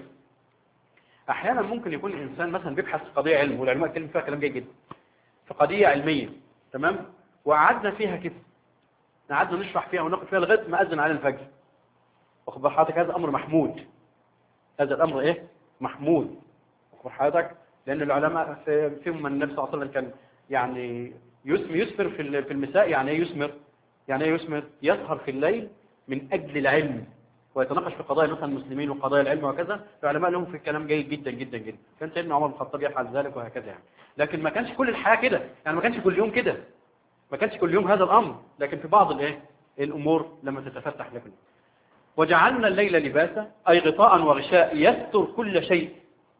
أحيانا ممكن يكون الإنسان مثلا بيبحث في قضية علم والعلماء اتكلموا فيها كلام جيد جدا في قضية علمية تمام وقعدنا فيها كده قعدنا نشرح فيها وناخد فيها لغاية ما أذن على الفجر واخد بال حضرتك هذا أمر محمود هذا الأمر إيه محمود واخد بال حضرتك لأن العلماء في فيهم من النبي صلى الله عليه وسلم كان يعني يسمر يسمر في في المساء يعني ايه يسمر يعني ايه يسمر يسهر في الليل من اجل العلم ويتناقش في قضايا مثلا المسلمين وقضايا العلم وكذا العلماء لهم في الكلام جيد جدا جدا جدا كان سيدنا عمر بن الخطاب يفعل ذلك وهكذا يعني لكن ما كانش كل الحياه كده يعني ما كانش كل يوم كده ما كانش كل يوم هذا الامر لكن في بعض الايه الامور لما تتفتح لكم وجعلنا الليل لباسا اي غطاء وغشاء يستر كل شيء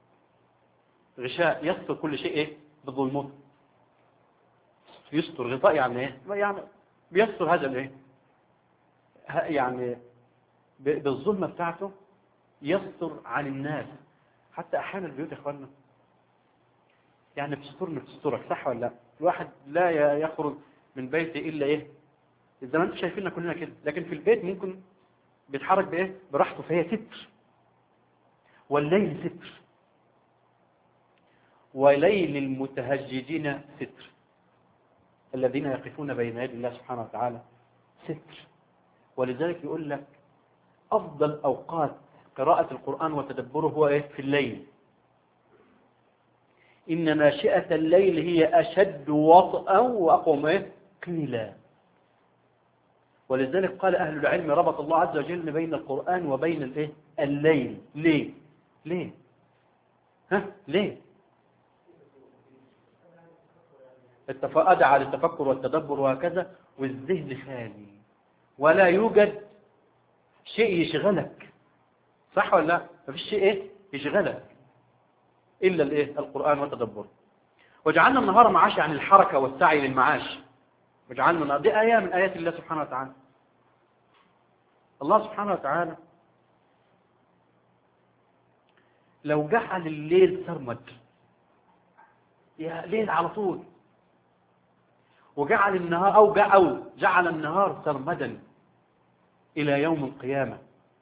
غشاء يستر كل شيء ايه بالظلمات يستر غطاء يعني ايه يعني بيستر هذا الايه يعني بالظلمه بتاعته يستر عن الناس حتى احيانا البيوت يا اخوانا يعني بتسترني بتسترك صح ولا لا الواحد لا يخرج من بيته الا ايه زي ما انتم شايفيننا كلنا كده لكن في البيت ممكن بيتحرك بايه براحته فهي ستر والليل ستر وليل المتهجدين ستر الذين يقفون بين يدي الله سبحانه وتعالى ستر ولذلك يقول لك أفضل أوقات قراءة القرآن وتدبره هو إيه في الليل إن ناشئة الليل هي أشد وطئا وأقوم إيه قيلا ولذلك قال أهل العلم ربط الله عز وجل بين القرآن وبين الإيه الليل ليه ليه ها ليه أدعى للتفكر والتدبر وهكذا والذهن خالي ولا يوجد شيء يشغلك صح ولا لا مفيش شيء ايه يشغلك إلا الايه القرآن والتدبر وجعلنا النهار معاش عن الحركة والسعي للمعاش وجعلنا النهار دي آية من آيات الله سبحانه وتعالى الله سبحانه وتعالى لو جعل الليل سرمد يا ليل على طول وجعل النهار أو جعل, جعل النهار سرمدا إلى يوم القيامة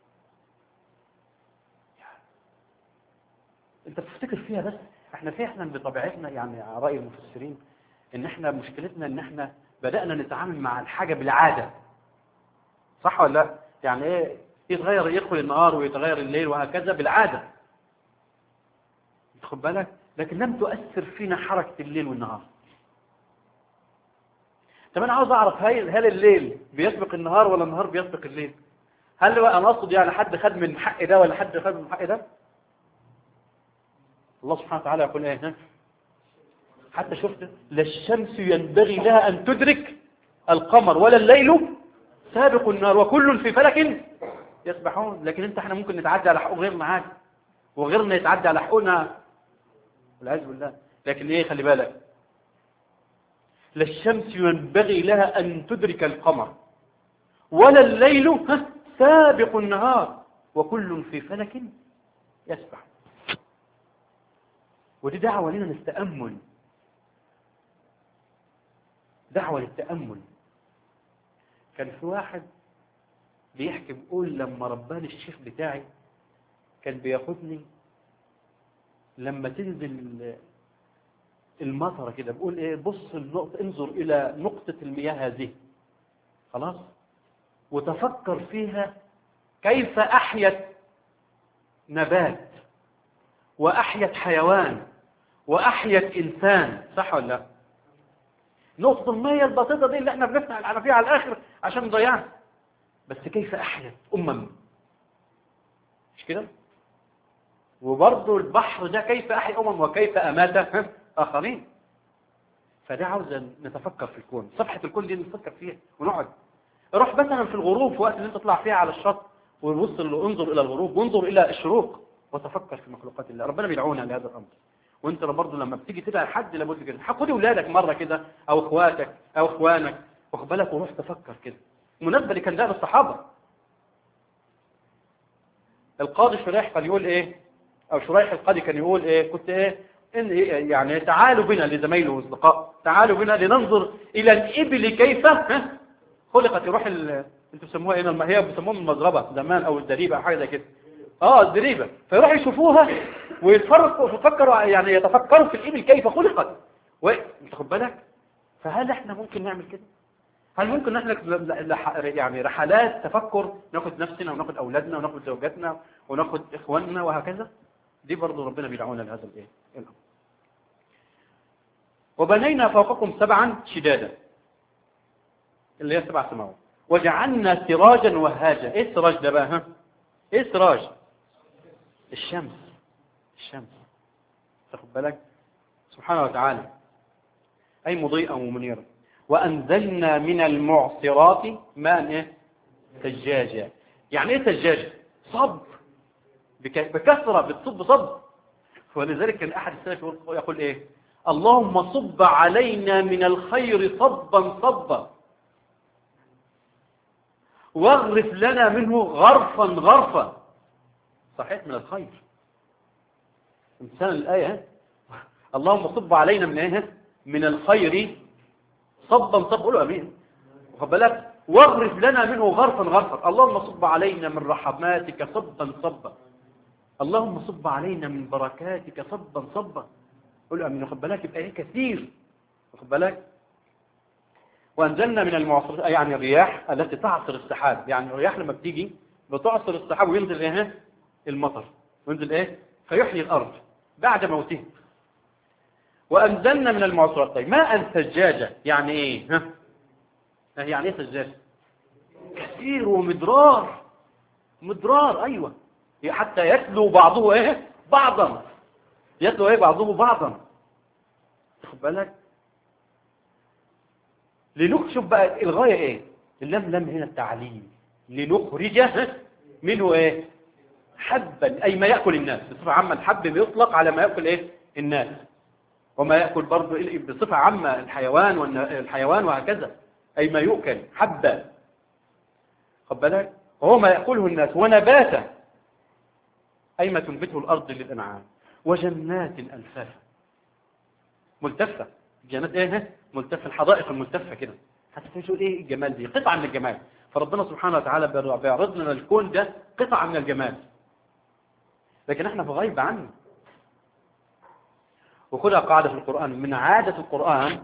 انت بتفتكر فيها بس احنا فعلا بطبيعتنا يعني على رأي المفسرين ان احنا مشكلتنا ان احنا بدأنا نتعامل مع الحاجة بالعادة صح ولا لا يعني ايه يتغير يدخل النهار ويتغير الليل وهكذا بالعادة تاخد بالك لكن لم تؤثر فينا حركة الليل والنهار طب انا عاوز اعرف هل هل الليل بيسبق النهار ولا النهار بيسبق الليل هل انا اقصد يعني حد خد من حق ده ولا حد خد من حق ده الله سبحانه وتعالى يقول ايه حتى شفت لا الشمس ينبغي لها ان تدرك القمر ولا الليل سابق النهار وكل في فلك يسبحون لكن انت احنا ممكن نتعدى على حقوق غيرنا عادي وغيرنا يتعدى على حقوقنا والعياذ بالله لكن ايه خلي بالك لا الشمس ينبغي لها أن تدرك القمر ولا الليل سابق النهار وكل في فلك يسبح ودي دعوة لنا للتأمل دعوة للتأمل كان في واحد بيحكي بيقول لما رباني الشيخ بتاعي كان بياخدني لما تنزل المطره كده بقول ايه بص النقطة انظر الى نقطة المياه هذه خلاص وتفكر فيها كيف احيت نبات واحيت حيوان واحيت انسان صح ولا لا نقطة المية البسيطة دي اللي احنا بنفتح الحنفية على الاخر عشان نضيعها بس كيف احيت امم مش كده وبرضه البحر ده كيف احيا امم وكيف امات اخرين فده عاوز نتفكر في الكون صفحة الكون دي نفكر فيها ونقعد روح مثلا في الغروب في وقت اللي انت تطلع فيها على الشط وبص انظر الى الغروب وانظر الى الشروق وتفكر في مخلوقات الله ربنا بيدعونا لهذا الامر وانت برضه لما بتيجي تدعي حد لابد كده خد اولادك مره كده او اخواتك او اخوانك واخد بالك وروح تفكر كده مناسبه اللي كان ده للصحابه القاضي شريح كان يقول ايه او شريح القاضي كان يقول ايه كنت ايه إن إيه يعني تعالوا بنا لزمايله واصدقاء تعالوا بنا لننظر الى الابل كيف ها؟ خلقت يروح ال... انتوا بتسموها ايه الم- هي بيسموها المزربه زمان او الدريبه او حاجه زي كده اه الدريبه فيروحوا يشوفوها ويتفرقوا يفكروا يعني يتفكروا في الابل كيف خلقت و... انت خد بالك فهل احنا ممكن نعمل كده هل ممكن نحن يعني رحلات تفكر ناخد نفسنا وناخد اولادنا وناخد زوجاتنا وناخد اخواننا وهكذا دي برضه ربنا بيدعونا لهذا الايه الامر وبنينا فوقكم سبعا شدادا اللي هي سبع سماوات وجعلنا سراجا وهاجا ايه السراج ده بقى ها ايه السراج الشمس الشمس تاخد بالك سبحانه وتعالى اي مضيئا ومنيرا وانزلنا من المعصرات ماء ايه ثجاجا يعني ايه ثجاجا صب بك- بكثره بتصب صب ولذلك كان احد السلف يقول, يقول ايه اللهم صب علينا من الخير صبا صبا واغرف لنا منه غرفا غرفا صحيح من الخير امثال الآية ها؟ اللهم صب علينا من ايه من الخير صبا صبا قولوا امين واخد بالك واغرف لنا منه غرفا غرفا اللهم صب علينا من رحماتك صبا صبا اللهم صب علينا من بركاتك صبا صبا قولوا امين واخد بالك يبقى ايه كثير واخد بالك وانزلنا من المعصرات يعني الرياح التي تعصر السحاب يعني الرياح لما بتيجي بتعصر السحاب وينزل ايه المطر وينزل ايه فيحيي الارض بعد موته وانزلنا من المعصرات طيب ماء ثجاجا يعني ايه ها ها يعني ايه ثجاجا كثير ومدرار مدرار ايوه حتى يتلو بعضه ايه بعضا يتلو ايه بعضه بعضا خد بالك لنكشف بقى الغاية ايه اللم لم هنا التعليم لنخرج منه ايه حبا اي ما يأكل الناس بصفة عامة الحب بيطلق على ما يأكل ايه الناس وما يأكل برضه إيه؟ بصفة عامة الحيوان والحيوان وهكذا اي ما يؤكل حبا خد بالك وهو ما يأكله الناس ونباتا اي ما تنبته الارض للانعام وجنات الفافا ملتفه جنات ايه ملتفه الحدائق الملتفه كده حتى تقول ايه الجمال دي قطعه من الجمال فربنا سبحانه وتعالى بيعرض لنا الكون ده قطعه من الجمال لكن احنا في غيب عنه وخدها قاعده في القران من عاده القران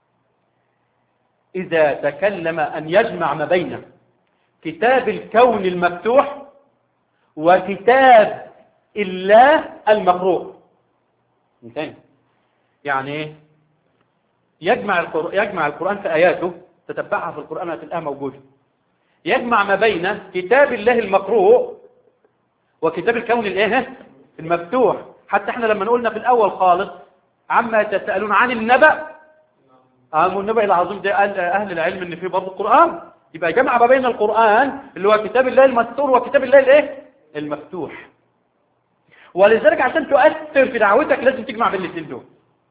اذا تكلم ان يجمع ما بين كتاب الكون المفتوح وكتاب الله المقروء من تاني يعني ايه يجمع القرآن, يجمع القرآن في آياته تتبعها في القرآن هتلاقيها موجودة يجمع ما بين كتاب الله المقروء وكتاب الكون الايه المفتوح حتى احنا لما قلنا في الأول خالص عما يتساءلون عن النبأ أهم النبأ العظيم ده قال أهل العلم إن فيه برضه القرآن يبقى جمع ما بين القرآن اللي هو كتاب الله المستور وكتاب الله الايه المفتوح ولذلك عشان تؤثر في دعوتك لازم تجمع بين الاثنين دول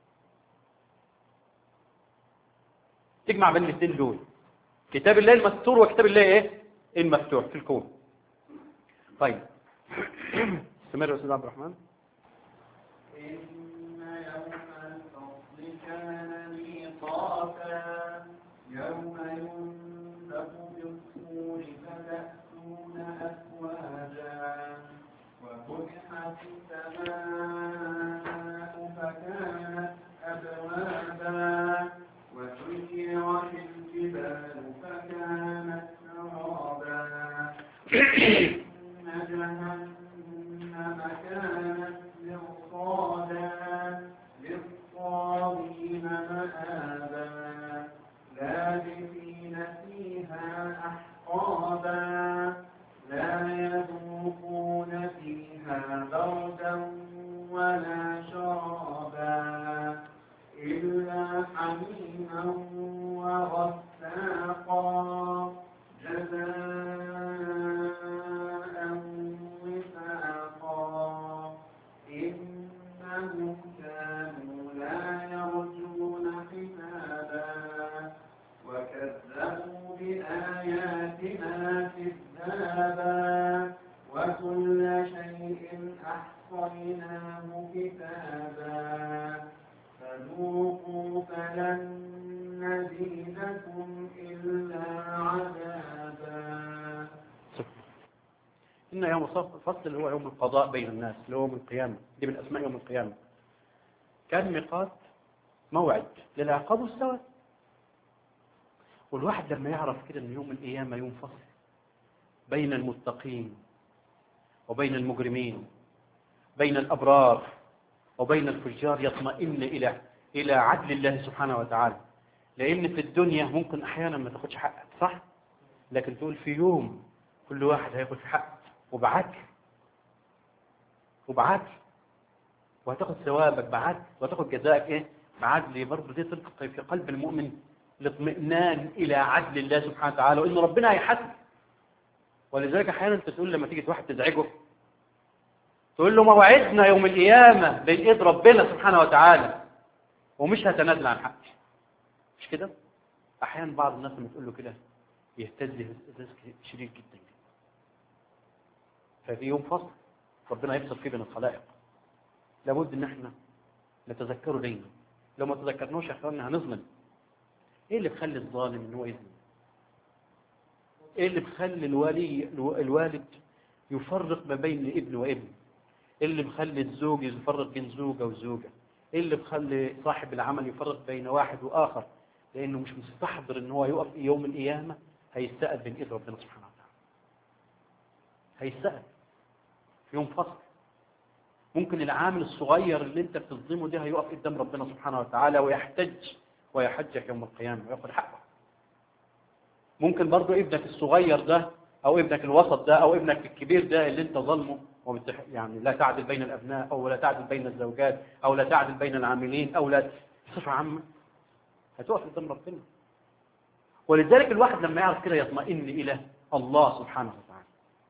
تجمع بين الاثنين دول كتاب الله المستور وكتاب الله ايه المفتوح في الكون طيب استمر يا استاذ عبد الرحمن إن يوم الفصل كان ميقاتا يوم ينفخ في السماء فكانت أبوابا وسيرت الجبال فكانت سرابا إن جهنم كانت مرصادا للطاغين مآبا لابثين فيها أحقابا لا يذوقون فيها بردا ولا شرابا إلا حميما وغساقا جزاء وفاقا إنهم كانوا لا يرجون حسابا وكذبوا بآياتنا كذابا وكل شيء أحصيناه كتابا فذوقوا فلن نزيدكم إلا عذابا إن يوم الصف- الفصل هو يوم القضاء بين الناس اللي هو يوم القيامة دي من أسماء يوم القيامة كان ميقات موعد للعقاب والثواب والواحد لما يعرف كده ان يوم القيامة يوم فصل بين المتقين وبين المجرمين بين الأبرار وبين الفجار يطمئن إلى إلى عدل الله سبحانه وتعالى لأن في الدنيا ممكن أحيانا ما تاخدش حقك صح لكن تقول في يوم كل واحد هياخد حقه وبعدل وبعدل وهتاخد ثوابك بعدل وهتاخد جزائك ايه بعدل برضه دي تلقى في قلب المؤمن الاطمئنان الى عدل الله سبحانه وتعالى وان ربنا هيحاسب ولذلك احيانا انت تقول لما تيجي واحد تزعجه تقول له موعدنا يوم القيامه بين ايد ربنا سبحانه وتعالى ومش هتنازل عن حقي مش كده احيانا بعض الناس لما تقول له كده يهتز اهتزاز شديد جدا جدا ففي يوم فصل ربنا يفصل فيه بين الخلائق لابد ان احنا نتذكره دايما لو ما تذكرناش يا اخواننا هنظلم ايه اللي بيخلي الظالم ان هو يظلم ايه اللي بيخلي الولي الوالد يفرق ما بين ابن وابن ايه اللي بيخلي الزوج يفرق بين زوجة وزوجة ايه اللي بيخلي صاحب العمل يفرق بين واحد واخر لانه مش مستحضر ان هو يقف يوم القيامة هيستقل بين ايد ربنا سبحانه وتعالى هيستقل في يوم فصل ممكن العامل الصغير اللي انت بتظلمه ده هيقف قدام ربنا سبحانه وتعالى ويحتج ويحجك يوم القيامة وياخد حقه ممكن برضو ابنك الصغير ده او ابنك الوسط ده او ابنك الكبير ده اللي انت ظلمه وبتح... يعني لا تعدل بين الابناء او لا تعدل بين الزوجات او لا تعدل بين العاملين او لا بصفة عامة هتقف قدام ربنا ولذلك الواحد لما يعرف كده يطمئن الى الله سبحانه وتعالى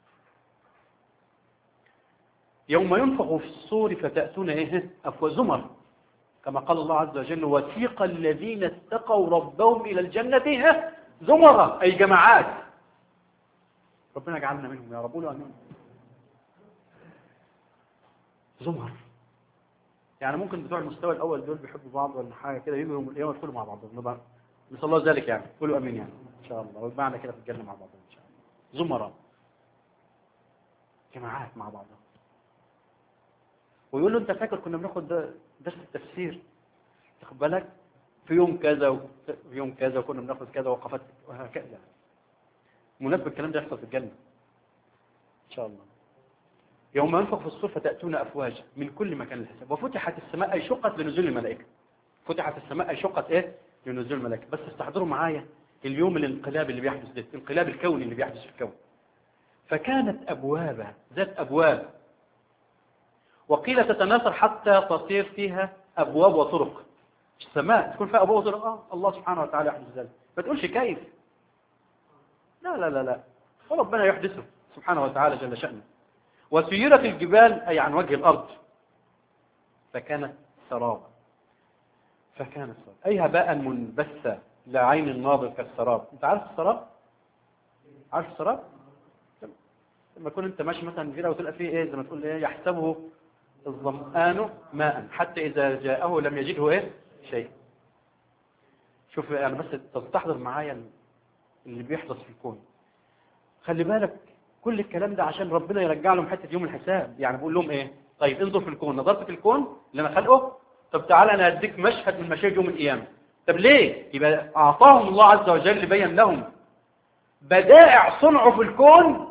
يوم ينفخ في الصور فتأتون ايه أفوى زمر كما قال الله عز وجل وثيق الذين اتقوا ربهم إلى الجنة إيه؟ زمرة أي جماعات ربنا يجعلنا منهم يا رب قولوا امين زمر يعني ممكن بتوع المستوى الأول دول بيحبوا بعض ولا حاجة كده يجوا يوم القيامة يدخلوا مع بعضهم نبقى نسأل الله ذلك يعني قولوا امين يعني إن شاء الله ويبقى كده في الجنة مع بعضهم إن شاء الله زمرة جماعات مع بعضهم ويقول له انت فاكر كنا بناخد درس التفسير تاخد بالك في يوم كذا وفي يوم كذا وكنا بناخد كذا وقفات وهكذا مناسب الكلام ده يحصل في الجنة ان شاء الله يوم ينفخ في الصور فتأتون أفواجا من كل مكان الحساب وفتحت السماء أي شقت لنزول الملائكة فتحت السماء أي شقت إيه لنزول الملائكة بس استحضروا معايا اليوم الانقلاب اللي بيحدث ده الانقلاب الكوني اللي بيحدث في الكون فكانت أبوابها ذات أبواب وقيل تتناثر حتى تصير فيها أبواب وطرق السماء تكون فيها أبواب وطرق آه الله سبحانه وتعالى يحدث ذلك ما تقولش كيف لا لا لا لا وربنا يحدثه سبحانه وتعالى جل شأنه وسيرت الجبال أي عن وجه الأرض فكانت سرابا فكانت سرابا أي هباء منبثة لعين الناظر كالسراب أنت عارف السراب؟ عارف السراب؟ لما تكون أنت ماشي مثلا كده وتلقى فيه إيه زي ما تقول إيه يحسبه الظمآن ماء حتى إذا جاءه لم يجده إيه شيء شوف يعني بس تستحضر معايا اللي بيحدث في الكون خلي بالك كل الكلام ده عشان ربنا يرجع لهم حتة يوم الحساب يعني بقول لهم ايه طيب انظر في الكون نظرت في الكون اللي انا خلقه طب تعالى انا اديك مشهد من مشاهد يوم القيامه طب ليه يبقى اعطاهم الله عز وجل بين لهم بدائع صنعه في الكون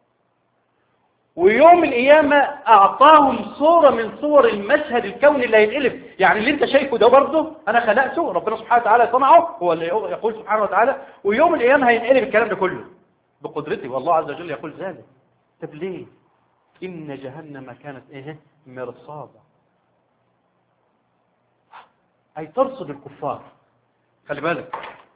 ويوم القيامة أعطاهم صورة من صور المشهد الكوني اللي هيتقلب يعني اللي انت شايفه ده برضه أنا خلقته ربنا سبحانه وتعالى صنعه هو اللي يقول سبحانه وتعالى ويوم القيامة هينقلب الكلام ده كله بقدرتي والله عز وجل يقول ذلك طب ليه إن جهنم كانت إيه مرصادا أي ترصد الكفار خلي بالك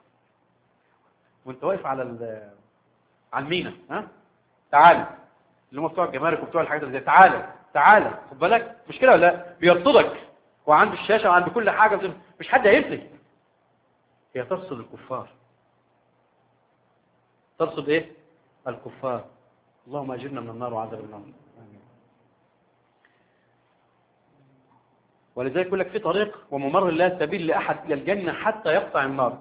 وانت واقف على ال- على المينا ها تعال اللي هم بتوع الجمارك وبتوع الحاجات اللي زي تعالى تعالى خد بالك مش كده ولا لا بيرصدك وعند الشاشه وعند كل حاجه مش حد هيمسك هي ترصد الكفار ترصد ايه الكفار اللهم اجرنا من النار وعذاب النار آمين. ولذلك يقول لك في طريق وممر لا سبيل لاحد الى الجنه حتى يقطع النار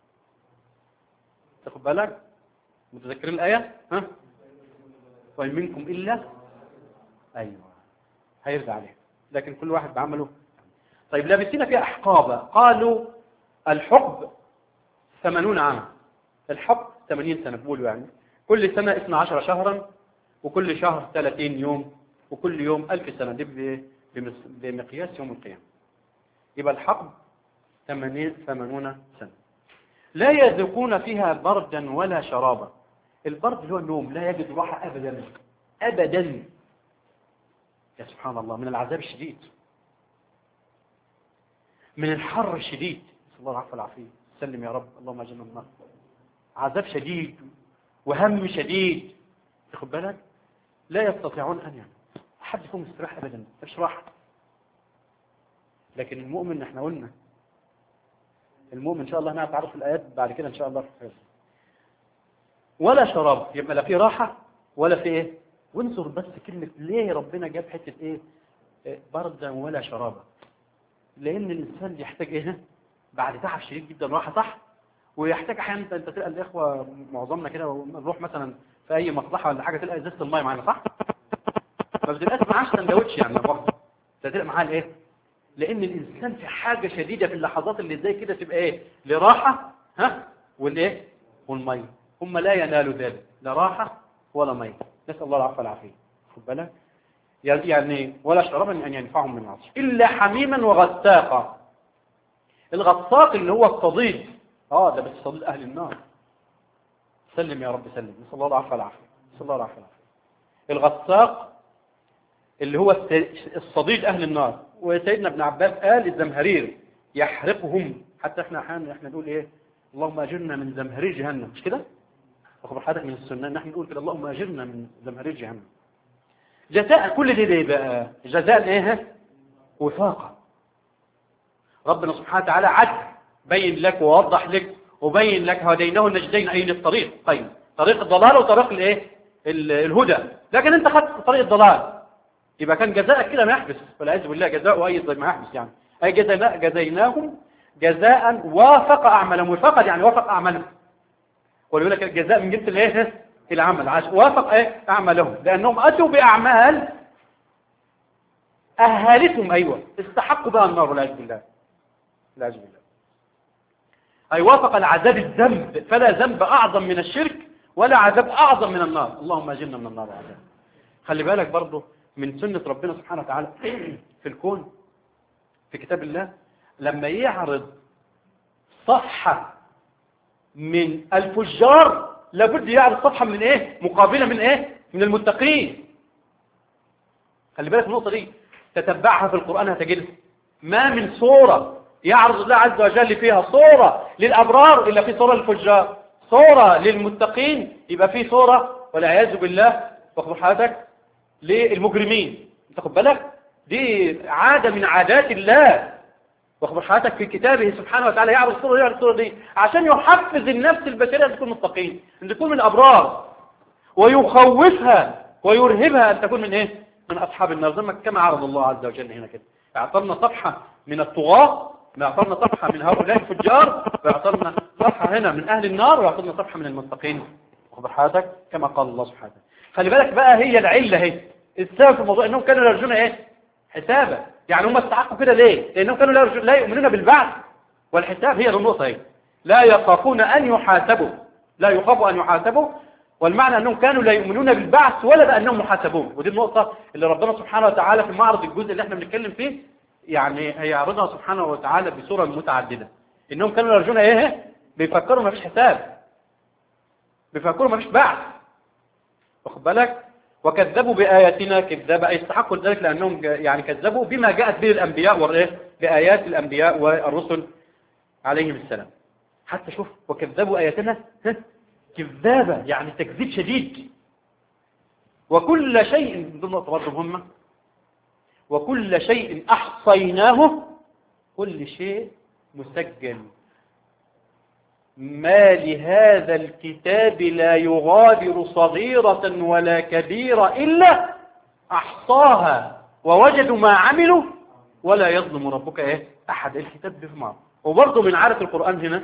تاخد بالك متذكرين الايه ها وإن منكم إلا أيوة هيرجع عليه لكن كل واحد بعمله طيب لابسين فيها أحقابا قالوا الحقب ثمانون عاما الحقب ثمانين سنة بقولوا يعني كل سنة اثنى عشر شهرا وكل شهر ثلاثين يوم وكل يوم ألف سنة دي ب- بمس- بمقياس يوم القيامة يبقى الحقب ثمانين ثمانون سنة لا يذوقون فيها بردا ولا شرابا البرد اللي هو النوم لا يجد راحة أبدا أبدا يا سبحان الله من العذاب الشديد من الحر الشديد نسأل الله العفو والعافية سلم يا رب اللهم اجعلنا من النار عذاب شديد وهم شديد تاخد بالك لا يستطيعون أن ينام حد فيهم يستراح أبدا مفيش راحة لكن المؤمن احنا قلنا المؤمن إن شاء الله هنعرف الآيات بعد كده إن شاء الله في الحفظ ولا شراب يبقى لا في راحة ولا في ايه وانظر بس كلمة ليه ربنا جاب حتة ايه إيه، بردا ولا شرابا لان الانسان يحتاج ايه بعد تعب شديد جدا راحة صح ويحتاج احيانا انت انت تلقى الاخوة معظمنا كده نروح مثلا في اي مصلحة ولا حاجة تلقى ازازة المية معانا صح ما بتبقاش معاش سندوتش يعني برضه انت تلقى معاه الايه لان الانسان في حاجة شديدة في اللحظات اللي زي كده تبقى ايه لراحة ها والايه والمية هم لا ينالوا ذلك لا راحة ولا مية نسأل الله العفو والعافية خد بالك يعني ولا شرابا أن ينفعهم من العطش إلا حميما وغساقا الغساق اللي هو الصديد اه ده بس صديد أهل النار سلم يا رب سلم نسأل الله العفو والعافية نسأل الله العفو والعافية الغساق اللي هو الس- الصديد أهل النار وسيدنا ابن عباس قال الزمهرير يحرقهم حتى احنا احيانا احنا نقول ايه اللهم اجرنا من زمهرير جهنم مش كده واخبر حضرتك من السنة ان احنا نقول كده اللهم اجرنا من زمهرير جهنم جزاء كل دي ايه بقى جزاء ايه وفاقة ربنا سبحانه وتعالى عدل بين لك ووضح لك وبين لك هديناه النجدين اين الطريق طيب طريق الضلال وطريق الايه ال- الهدى لكن انت خدت طريق الضلال يبقى كان جزاءك كده ما يحبس والعياذ بالله جزاء اي زي ما يحبس يعني اي جزينا جزيناهم جزاء وافق اعمالهم وفقد يعني وافق اعمالهم ويقول لك الجزاء من جنس الايه العمل عشان وافق ايه اعمالهم لانهم اتوا باعمال اهالتهم ايوه استحقوا بها النار والعياذ بالله والعياذ بالله اي وافق العذاب الذنب فلا ذنب اعظم من الشرك ولا عذاب اعظم من النار اللهم اجرنا من النار وعذاب خلي بالك برضه من سنة ربنا سبحانه وتعالى في الكون في كتاب الله لما يعرض صفحة من الفجار لابد يعرض صفحة من ايه مقابلة من ايه من المتقين خلي بالك من النقطة دي تتبعها في القرآن هتجدها ما من صورة يعرض الله عز وجل فيها صورة للأبرار إلا في صورة للفجار صورة للمتقين يبقى في صورة والعياذ بالله واخد حضرتك للمجرمين انت خد بالك دي عادة من عادات الله واخبر حضرتك في كتابه سبحانه وتعالى يعرض الصورة دي يعرض الصورة دي عشان يحفز النفس البشرية أن تكون متقين أن تكون من الأبرار ويخوفها ويرهبها أن تكون من إيه؟ من أصحاب النار زي ما كما عرض الله عز وجل هنا كده اعطرنا صفحة من الطغاة اعطرنا صفحة من هؤلاء الفجار واعطرنا صفحة هنا من أهل النار واعطرنا صفحة من المتقين واخبر حضرتك كما قال الله سبحانه خلي بالك بقى هي العلة هي السبب في الموضوع انهم كانوا يرجون ايه حسابا يعني هم استحقوا كده ليه لانهم كانوا لا يرجو- لا يؤمنون بالبعث والحساب هي النقطه هي لا يخافون ان يحاسبوا لا يخافوا ان يحاسبوا والمعنى انهم كانوا لا يؤمنون بالبعث ولا بانهم محاسبون ودي النقطه اللي ربنا سبحانه وتعالى في معرض الجزء اللي احنا بنتكلم فيه يعني هيعرضها سبحانه وتعالى بصوره متعدده انهم كانوا يرجون ايه بيفكروا ما فيش حساب بيفكروا ما فيش بعث واخد بالك وكذبوا بآياتنا كذابا أي استحقوا ذلك لأنهم جا- يعني كذبوا بما جاءت به الأنبياء والإيه بآيات الأنبياء والرسل عليهم السلام حتى شوف وكذبوا آياتنا ها؟ كذابة يعني تكذيب شديد وكل شيء من ضمن نقطة برضه مهمة وكل شيء أحصيناه كل شيء مسجل ما لهذا الكتاب لا يغادر صغيرة ولا كبيرة إلا أحصاها ووجدوا ما عملوا ولا يظلم ربك إيه أحد الكتاب بفمار وبرضه من عادة القرآن هنا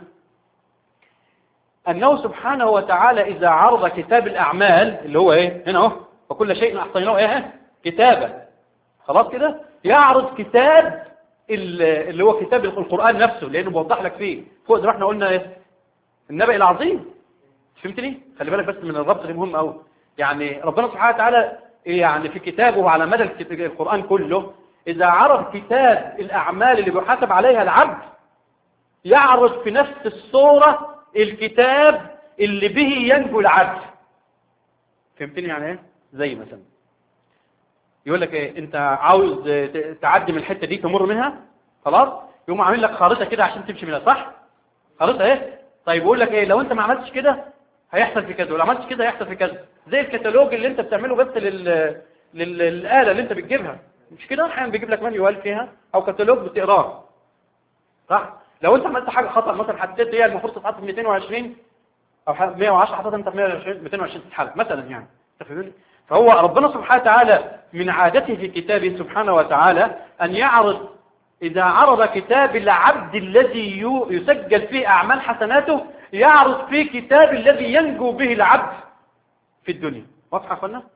أنه سبحانه وتعالى إذا عرض كتاب الأعمال اللي هو إيه هنا أهو وكل شيء أحصيناه إيه كتابا خلاص كده يعرض كتاب ال- اللي هو كتاب القرآن نفسه لأنه بوضح لك فيه فوق زي ما احنا قلنا إيه النبأ العظيم فهمتني خلي بالك بس من الربط المهم قوي يعني ربنا سبحانه وتعالى يعني في كتابه على مدى الكت- القرآن كله إذا عرض كتاب الأعمال اللي بيحاسب عليها العبد يعرض في نفس الصورة الكتاب اللي به ينجو العبد فهمتني يعني ايه زي مثلا يقول لك ايه انت عاوز ت- تعدي من الحتة دي تمر منها خلاص يقوم عامل لك خارطة كده عشان تمشي منها صح خارطة ايه طيب يقول لك ايه لو انت ما عملتش كده هيحصل في كذا ولو عملتش كده هيحصل في كذا زي الكتالوج اللي انت بتعمله بس لل... لل... للآلة اللي انت بتجيبها مش كده احيانا بيجيب لك مانيوال فيها او كتالوج بتقراه صح لو انت عملت حاجه خطا مثلا حطيت هي المفروض تتحط في 220 او ح- 110 حطيتها انت في 120 220 تتحل مثلا يعني انت فاهمني فهو ربنا سبحانه وتعالى من عادته في كتابه سبحانه وتعالى ان يعرض اذا عرض كتاب العبد الذي يو- يسجل فيه اعمال حسناته يعرض فيه كتاب الذي ينجو به العبد في الدنيا واضحه يا اخوانا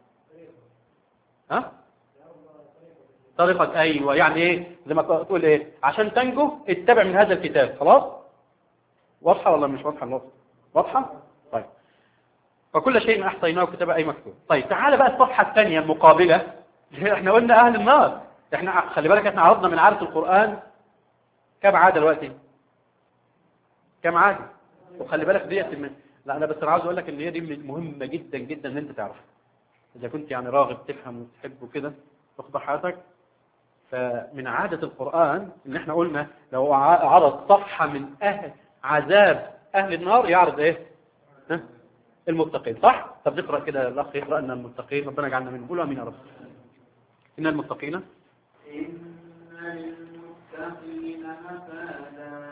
ها طريقة أيوة يعني إيه زي ما تقول إيه عشان تنجو اتبع من هذا الكتاب خلاص واضحة ولا مش واضحة النقطة واضحة طيب فكل شيء أحصيناه كتاب أي مكتوب طيب تعالى بقى الصفحة الثانية المقابلة احنا قلنا أهل النار احنا خلي بالك احنا عرضنا من عادة القرآن كم عادة دلوقتي كم عادة وخلي بالك ديت من لا أنا بس أنا عاوز أقول لك إن هي دي مهمة جدا جدا إن أنت تعرفها إذا كنت يعني راغب تفهم وتحب وكده تاخد حياتك فمن عادة القرآن إن إحنا قلنا لو ع- عرض صفحة من أهل عذاب أهل النار يعرض إيه؟ ها؟ المتقين صح؟ طب نقرأ كده الأخ يقرأ أن المتقين ربنا يجعلنا منهم قولوا أمين يا رب إن المتقين إن للمتقين مفازا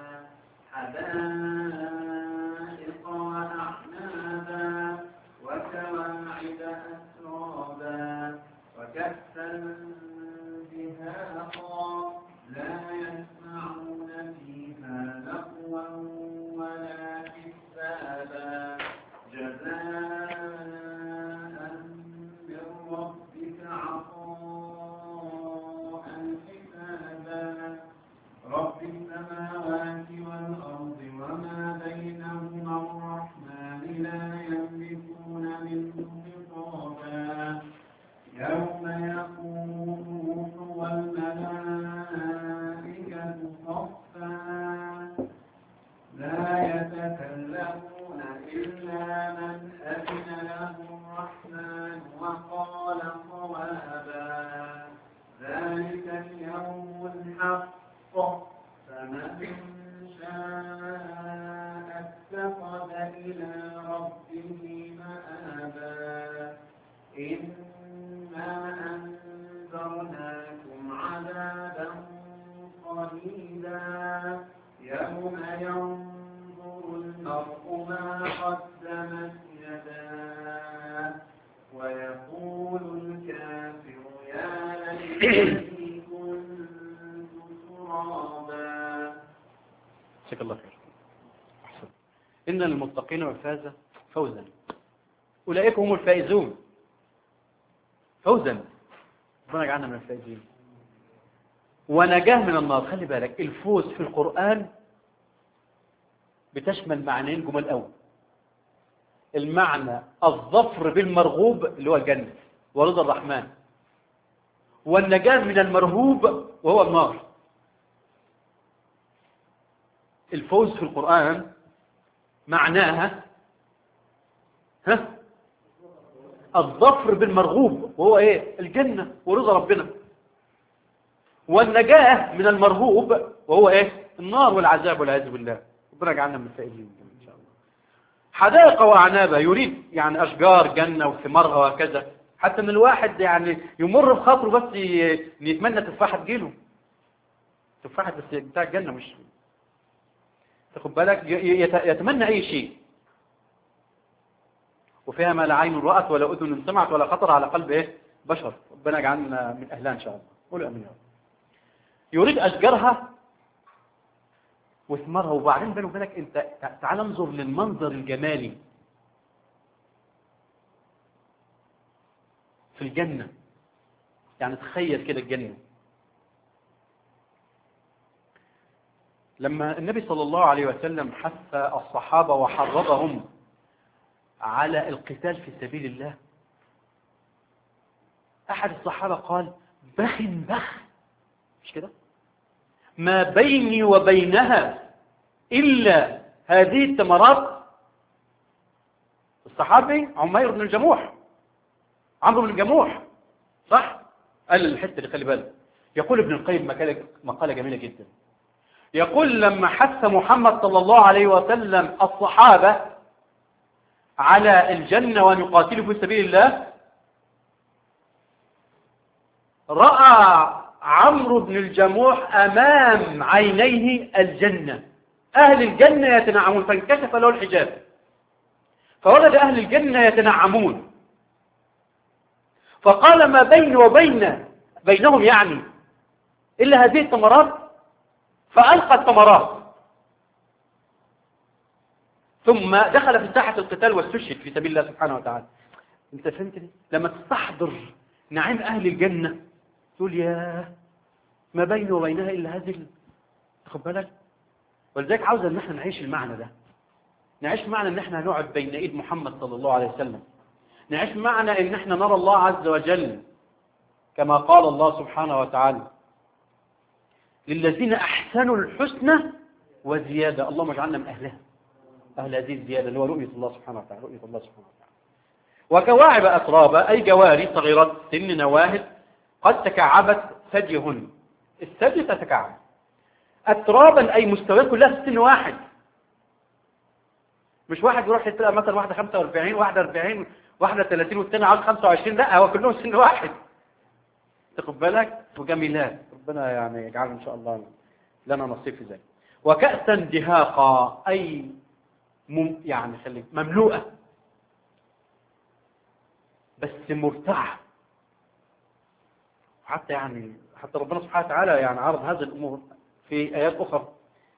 حدائق وأعنابا وكواعب أترابا وكأسا دهاقا لا يسمعون فيها لغوا ولا كذابا جزاء من ربك عطاء حسابا رب السماوات والأرض وما بينهما الرحمن لا يملكون منه خطابا يوم يقوم الروح والملائكة صفا لا يتكلمون إلا من أذن له الرحمن وقال صوابا ذلك اليوم الحق فمن شاء اتخذ إلى ربه مآبا إنا أنذرناكم عذابا قريبا يوم ينظر المرء ما قدمت يداه ويقول الكافر يا ليتني كنت ترابا جزاك الله خير أحسن إن المتقين والفازة فوزا أولئك هم الفائزون فوزا ربنا يجعلنا من الفائزين ونجاه من النار خلي بالك الفوز في القرآن بتشمل معنيين جمال قوي المعنى الظفر بالمرغوب اللي هو الجنة ورضا الرحمن والنجاة من المرهوب وهو النار الفوز في القرآن معناها ها الظفر بالمرغوب وهو ايه الجنة ورضا ربنا والنجاة من المرهوب وهو ايه النار والعذاب والعياذ بالله ربنا يجعلنا من الفائزين ان شاء الله حدائق واعنابا يريد يعني اشجار جنة وثمارها وهكذا حتى ان الواحد يعني يمر بخاطره بس ي- يتمنى تفاحة تجيله تفاحة بس بتاع الجنة مش تاخد بالك ي- ي- يت- يتمنى اي شيء وفيها ما لا عين رأت ولا أذن سمعت ولا خطر على قلب إيه بشر ربنا يجعلنا من أهلها إن شاء الله قولوا أمين يا رب يريد أشجارها وثمارها وبعدين بيني وبينك أنت تع- تعال انظر للمنظر الجمالي في الجنة يعني تخيل كده الجنة لما النبي صلى الله عليه وسلم حث الصحابة وحرضهم على القتال في سبيل الله أحد الصحابة قال بخ بخ مش كده ما بيني وبينها إلا هذه الثمرات الصحابي عمير بن الجموح عمرو بن الجموح صح قال الحته دي خلي بالك يقول ابن القيم مقاله مقاله جميله جدا يقول لما حث محمد صلى الله عليه وسلم الصحابه على الجنه وان يقاتلوا في سبيل الله راى عمرو بن الجموح امام عينيه الجنه اهل الجنه يتنعمون فانكشف له الحجاب فوجد اهل الجنه يتنعمون فقال ما بيني وبين بينهم يعني إلا هذه الثمرات فألقى الثمرات ثم دخل في ساحة القتال واستشهد في سبيل الله سبحانه وتعالى انت فهمتني لما تستحضر نعيم أهل الجنة تقول يا ما بيني وبينها إلا هذه ال- تاخد بالك ولذلك عاوز ان احنا نعيش المعنى ده نعيش معنى ان احنا هنقعد بين ايد محمد صلى الله عليه وسلم نعيش معنى ان احنا نرى الله عز وجل كما قال الله سبحانه وتعالى للذين احسنوا الحسنى وزياده اللهم اجعلنا من اهلها اهل هذه الزياده اللي هو رؤيه الله سبحانه وتعالى رؤيه الله سبحانه وتعالى وكواعب اترابا اي جواري صغيرات سن نواهد قد تكعبت ثديهن الثدي تتكعب اترابا اي مستويات كلها في سن واحد مش واحد يروح يتلقى مثلا واحده 45 واحده 40 واحده 30 والثاني عاوز 25 لا هو كلهم سن واحد تاخد بالك وجميلات ربنا يعني يجعلنا ان شاء الله لنا نصيب في ذلك وكأسا دهاقا اي مم يعني خليك مملوءه بس مرتعه حتى يعني حتى ربنا سبحانه وتعالى يعني عرض هذه الامور في ايات اخرى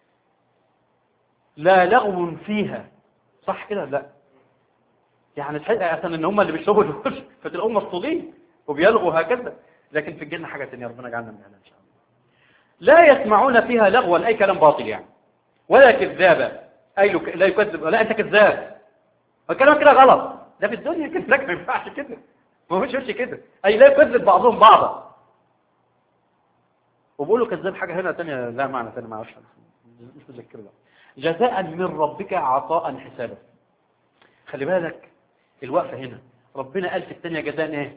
لا لغو فيها صح كده لا يعني الحقيقة أصلا إن هم اللي بيشربوا دول فتلاقوهم مفصولين وبيلغوا هكذا لكن في الجنة حاجة تانية ربنا يجعلنا من أهلها إن شاء الله لا يسمعون فيها لغوا أي كلام باطل يعني ولا كذابة أي لك... لا يكذب لا أنت كذاب الكلام كده غلط ده في الدنيا كده لك ما ينفعش كده ما هوش وش كده أي لا يكذب بعضهم بعضا وبقولوا كذاب حاجة هنا تانية لا معنى تاني ما اعرفش مش متذكر بقى جزاء من ربك عطاء حسابا خلي بالك الوقفة هنا ربنا قال في الثانية جزاء ايه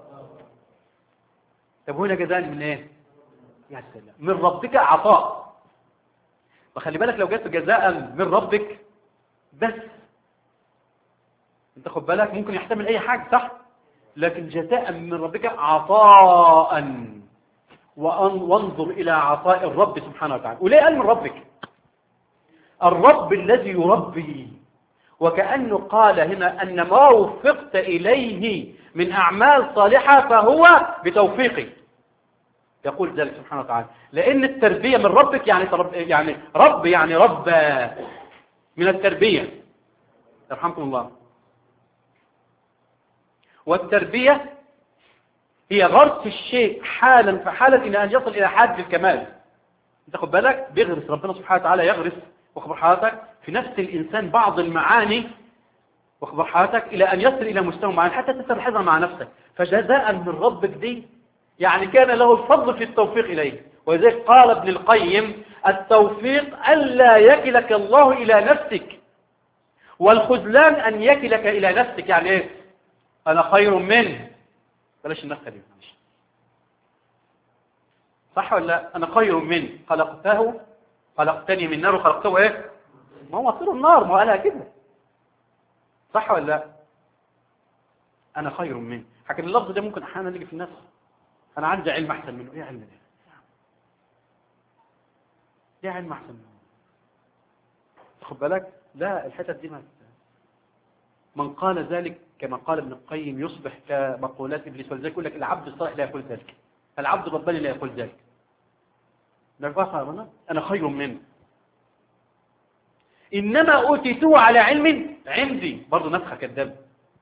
طب هنا جزاء من ايه يا سلام من ربك عطاء فخلي بالك لو جت جزاء من ربك بس انت خد بالك ممكن يحتمل اي حاجة صح لكن جزاء من ربك عطاء وأن- وانظر الى عطاء الرب سبحانه وتعالى وليه قال من ربك الرب الذي يربي وكأنه قال هنا أن ما وفقت إليه من أعمال صالحة فهو بتوفيقي يقول ذلك سبحانه وتعالى لأن التربية من ربك يعني ترب يعني رب يعني رب من التربية يرحمكم الله والتربية هي غرس الشيء حالا فحالا إلى أن يصل إلى حد الكمال انت خد بالك بيغرس ربنا سبحانه وتعالى يغرس واخبر حضرتك في نفس الإنسان بعض المعاني واخبر حضرتك إلى أن يصل إلى مستوى معين حتى تستلحظها مع نفسك فجزاء من ربك دي يعني كان له الفضل في التوفيق إليه ولذلك قال ابن القيم التوفيق ألا يكلك الله إلى نفسك والخذلان أن يكلك إلى نفسك يعني إيه أنا خير منه بلاش النفخة دي معلش. صح ولا لا أنا خير منه خلقته خلقتني من نار وخلقته إيه ما هو مصير النار ما هو قالها كده صح ولا لا أنا خير منه حكي اللفظ ده ممكن أحيانا يجي في النفس أنا عندي علم أحسن منه إيه علم ده إيه علم أحسن منه خد بالك لا الحتت دي ما من قال ذلك كما قال ابن القيم يصبح كمقولات ابليس ولذلك يقول لك العبد الصالح لا يقول ذلك العبد الرباني لا يقول ذلك نعرفها انا خير منه انما اوتيته على علم عندي برضه نفخه كذاب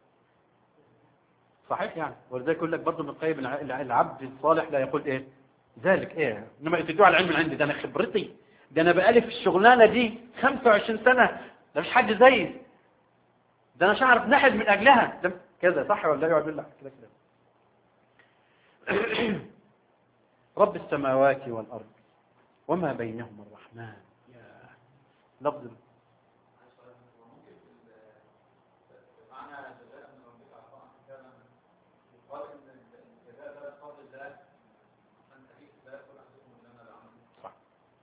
صحيح يعني ولذلك يقول لك برضه ابن القيم الع- العبد الصالح لا يقول ايه ذلك ايه انما اوتيته على علم عندي ده انا خبرتي ده انا بقالي في الشغلانه دي 25 سنه ده مش حد زيي ده انا شعرف نحد من اجلها ده كذا صح ولا لا يقعد يقول لك كده كده رب السماوات والارض وما بينهما الرحمن يا لفظ صح.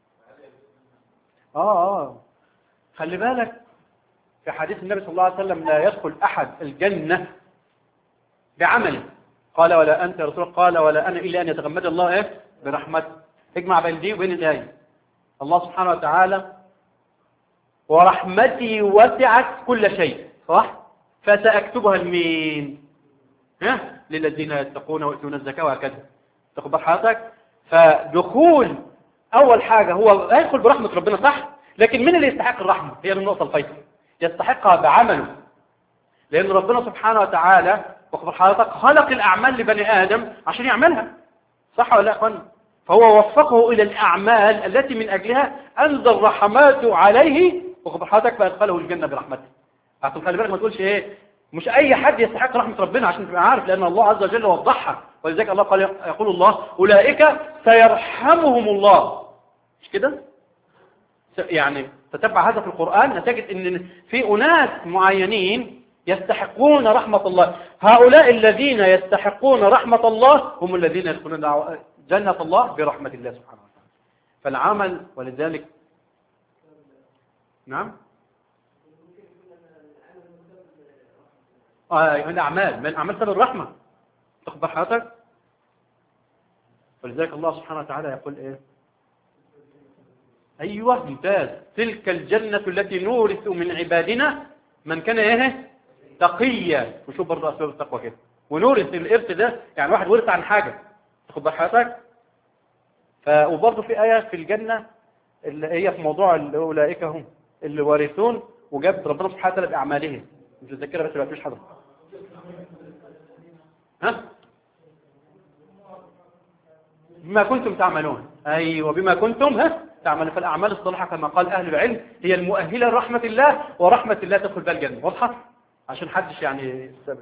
اه اه خلي بالك في حديث النبي صلى الله عليه وسلم لا يدخل أحد الجنة بعمله قال ولا أنت يا رسول الله قال ولا أنا إلا أن يتغمد الله إيه برحمته اجمع بين دي وبين الآية الله سبحانه وتعالى ورحمتي وسعت كل شيء صح فسأكتبها لمين ها للذين يتقون ويؤتون الزكاة وهكذا تاخد بال حضرتك فدخول أول حاجة هو هيدخل برحمة ربنا صح لكن من اللي يستحق الرحمة هي النقطة الفيصل يستحقها بعمله لأن ربنا سبحانه وتعالى واخبر حضرتك خلق الأعمال لبني آدم عشان يعملها صح ولا لا يا أخوان فهو وفقه إلى الأعمال التي من أجلها أنزل رحماته عليه واخبر حضرتك فأدخله الجنة برحمته عشان خلي بالك ما تقولش إيه مش أي حد يستحق رحمة ربنا عشان تبقى عارف لأن الله عز وجل وضحها ولذلك الله قال يقول الله أولئك سيرحمهم الله مش كده يعني تتبع هذا في القرآن تجد ان في أناس معينين يستحقون رحمة الله هؤلاء الذين يستحقون رحمة الله هم الذين يدخلون دعوة- جنة الله برحمة الله سبحانه وتعالى فالعمل ولذلك نعم آه من الأعمال من الأعمال سبب الرحمة تاخد بال حضرتك ولذلك الله سبحانه وتعالى يقول إيه أيوة ممتاز تلك الجنة التي نورث من عبادنا من كان إيه تقيا وشوف برضه أسباب التقوى كده ونورث الإرث ده يعني واحد ورث عن حاجة تاخد بال حضرتك ف وبرضه في آية في الجنة اللي هي في موضوع اللي أولئك هم اللي وارثون وجابت ربنا سبحانه وتعالى بأعمالهم مش متذكرها بس ما فيش حضر ها بما كنتم تعملون أيوة بما كنتم ها تعملون فالأعمال الصالحة كما قال أهل العلم هي المؤهلة لرحمة الله ورحمة الله تدخل بها الجنة واضحة عشان حدش يعني يستبعد.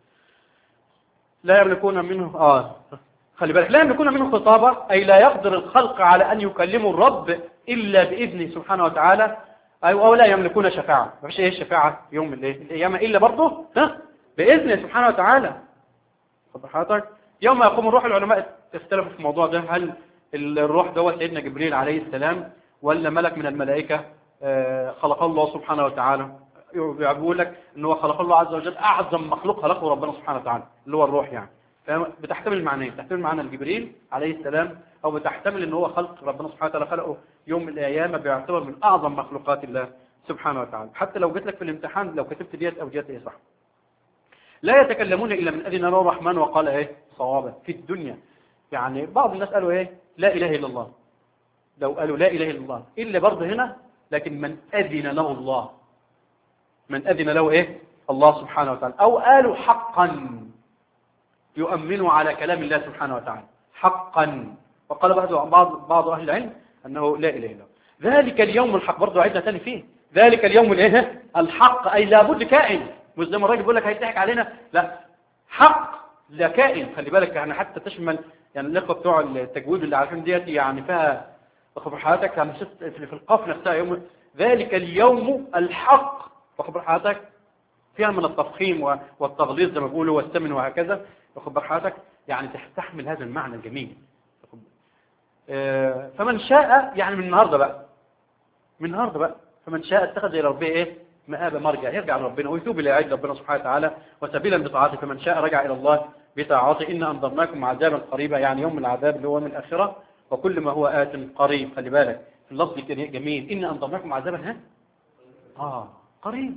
لا يملكون منه آه خلي بالك لا يملكون منه خطابة أي لا يقدر الخلق على أن يكلموا الرب إلا بإذنه سبحانه وتعالى أي أو لا يملكون شفاعة ما فيش إيه الشفاعة يوم الإيه القيامة إلا برضه ها بإذنه سبحانه وتعالى خد حضرتك يوم يقوم الروح العلماء اختلفوا في الموضوع ده هل الروح دوت سيدنا جبريل عليه السلام ولا ملك من الملائكة آه، خلقه الله سبحانه وتعالى بيقول لك ان هو خلق الله عز وجل اعظم مخلوق خلقه ربنا سبحانه وتعالى اللي هو الروح يعني بتحتمل معنيين بتحتمل معنى الجبريل عليه السلام او بتحتمل ان هو خلق ربنا سبحانه وتعالى خلقه يوم من الايام بيعتبر من اعظم مخلوقات الله سبحانه وتعالى حتى لو جيت لك في الامتحان لو كتبت ديت او ديت ايه صح لا يتكلمون الا من اذن له الرحمن وقال ايه صوابا في الدنيا يعني بعض الناس قالوا ايه لا اله الا الله لو قالوا لا اله الا الله الا برضه هنا لكن من اذن له الله من اذن له ايه الله سبحانه وتعالى او قالوا حقا يؤمنوا على كلام الله سبحانه وتعالى حقا وقال بعض بعض بعض اهل العلم انه لا اله الا الله ذلك اليوم الحق برضه عدنا تاني فيه ذلك اليوم الايه الحق اي لابد كائن مش زي ما الراجل بيقول لك هيضحك علينا لا حق لا كائن خلي بالك يعني حتى تشمل يعني الاخوه بتوع التجويد اللي عارفين ديت يعني فيها واخد حضرتك يعني شفت في القاف نفسها يوم ذلك اليوم الحق واخد حضرتك فيها من التفخيم و- والتغليظ زي ما بيقولوا والثمن وهكذا واخد حضرتك يعني تستحمل هذا المعنى الجميل واخد- آه، فمن شاء يعني من النهارده بقى من النهارده بقى فمن شاء اتخذ الى ربه ايه مآب مرجع يرجع لربنا ويتوب الى عيد ربنا سبحانه وتعالى وسبيلا بطاعته فمن شاء رجع الى الله بطاعته ان انظرناكم عذابا قريبا يعني يوم العذاب اللي هو من الاخره وكل ما هو آت قريب خلي بالك اللفظ كده جميل ان انظرناكم عذابا ها اه قريب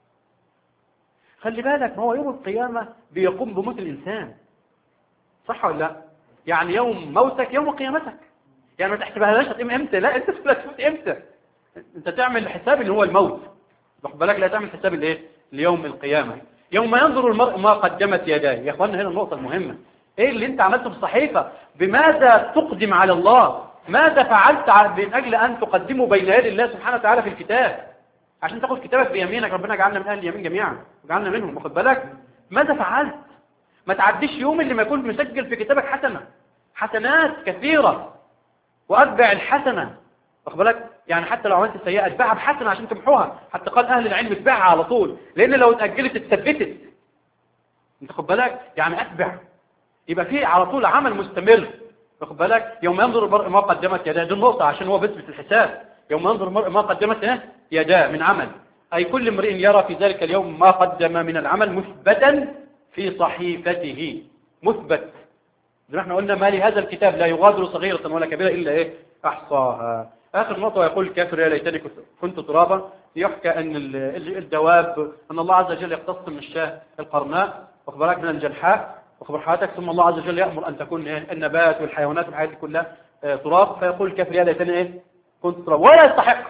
خلي بالك ما هو يوم القيامه بيقوم بموت الانسان صح ولا لا يعني يوم موتك يوم قيامتك يعني ما تحسبهاش هتقوم امتى لا انت لا تموت امتى انت تعمل حساب اللي هو الموت واخد بالك لا تعمل حساب الايه ليوم القيامه يوم ينظر المرء ما قدمت يداه يا اخوانا هنا النقطه المهمه ايه اللي انت عملته في الصحيفه بماذا تقدم على الله ماذا فعلت ع- من اجل ان تقدمه بين يدي الله سبحانه وتعالى في الكتاب عشان تاخد كتابك بيمينك ربنا يجعلنا من اهل اليمين جميعا وجعلنا منهم واخد بالك ماذا فعلت ما تعديش يوم اللي ما يكون مسجل في كتابك حسنه حسنات كثيره واتبع الحسنه واخد بالك يعني حتى لو عملت سيئه اتبعها بحسنه عشان تمحوها حتى قال اهل العلم اتبعها على طول لان لو اتاجلت اتثبتت انت خد بالك يعني اتبع يبقى في على طول عمل مستمر واخد بالك يوم ينظر المرء ما قدمت يداه دي النقطه عشان هو بيثبت الحساب يوم ينظر المرء ما قدمت إيه؟ يداه من عمل اي كل امرئ يرى في ذلك اليوم ما قدم من العمل مثبتا في صحيفته مثبت زي ما احنا قلنا ما لهذا الكتاب لا يغادر صغيرة ولا كبيرة إلا إيه أحصاها آخر نقطة يقول الكافر يا ليتني كنت- كنت ترابا يحكى أن ال- ال- الدواب أن الله عز وجل يقتص من الشاه القرناء واخد بالك من الجلحاء واخبر حياتك ثم الله عز وجل يأمر أن تكون إيه النبات والحيوانات والحياة دي كلها آه، تراب فيقول الكافر يا ليتني إيه كنت ترابا ولا يستحق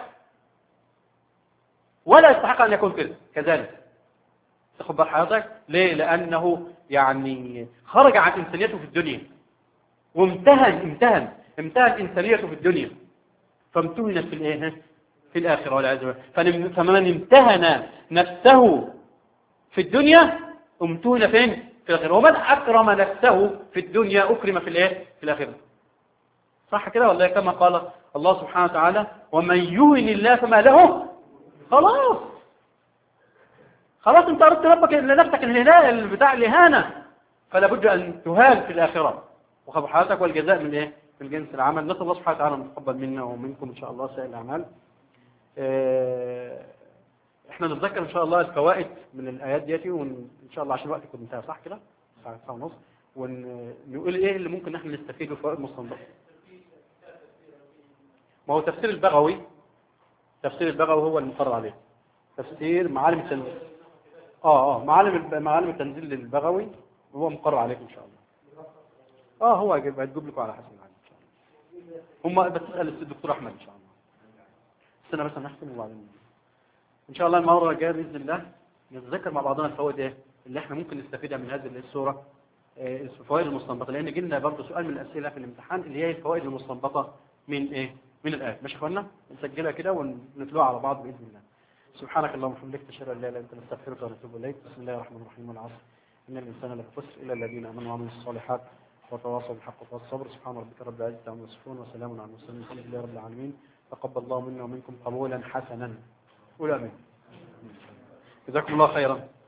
ولا يستحق أن يكون كده كذلك تاخد بال حضرتك ليه لانه يعني خرج عن انسانيته في الدنيا وامتهن امتهن امتهن انسانيته في الدنيا فامتهنت في الايه في الاخره والعياذ بالله فلم- فمن امتهن نفسه في الدنيا امتهن فين في الاخره ومن اكرم نفسه في الدنيا اكرم في الايه في الاخره صح كده ولا إيه؟ كما قال الله سبحانه وتعالى ومن يهن الله فما له خلاص خلاص انت اردت ربك لنفسك الهناء بتاع الاهانه فلا بد ان تهان في الاخره وخبر حياتك والجزاء من ايه من جنس العمل نسال الله سبحانه وتعالى ان يتقبل منا ومنكم ان شاء الله سائر الاعمال اه، احنا نتذكر ان شاء الله الفوائد من الايات ديتي وان شاء الله عشان الوقت يكون انتهى صح كده ساعه ساعه ونص ونقول ايه اللي ممكن احنا نستفيده فوائد مستنبطه ما هو تفسير البغوي تفسير البغوي هو المقرر عليه تفسير معالم التنزيل اه اه معالم الب- معالم التنزيل للبغوي هو مقرر عليكم ان شاء الله اه هو هيجيب هتجيب لكم على حسب العالم ان شاء الله هم بس اسال الدكتور احمد ان شاء الله استنى بس نحسن وبعدين ان شاء الله المره الجايه باذن الله نتذكر مع بعضنا الفوائد ايه اللي احنا ممكن نستفيدها من هذه السوره آه، الفوائد المستنبطه لان جينا برضه سؤال من الاسئله في الامتحان اللي هي الفوائد المستنبطه من ايه من الايات ماشي يا اخوانا نسجلها كده ونتلوها على بعض باذن الله سبحانك اللهم وبحمدك اشهد ان لا اله الا انت نستغفرك ونتوب اليك بسم الله الرحمن الرحيم والعصر ان الانسان لفي خسر الا الذين امنوا وعملوا الصالحات وتواصوا بالحق وتواصوا بالصبر سبحان ربك رب العزه عما يصفون وسلام على المرسلين الحمد لله رب العالمين تقبل الله منا ومنكم قبولا حسنا قول امين جزاكم الله خيرا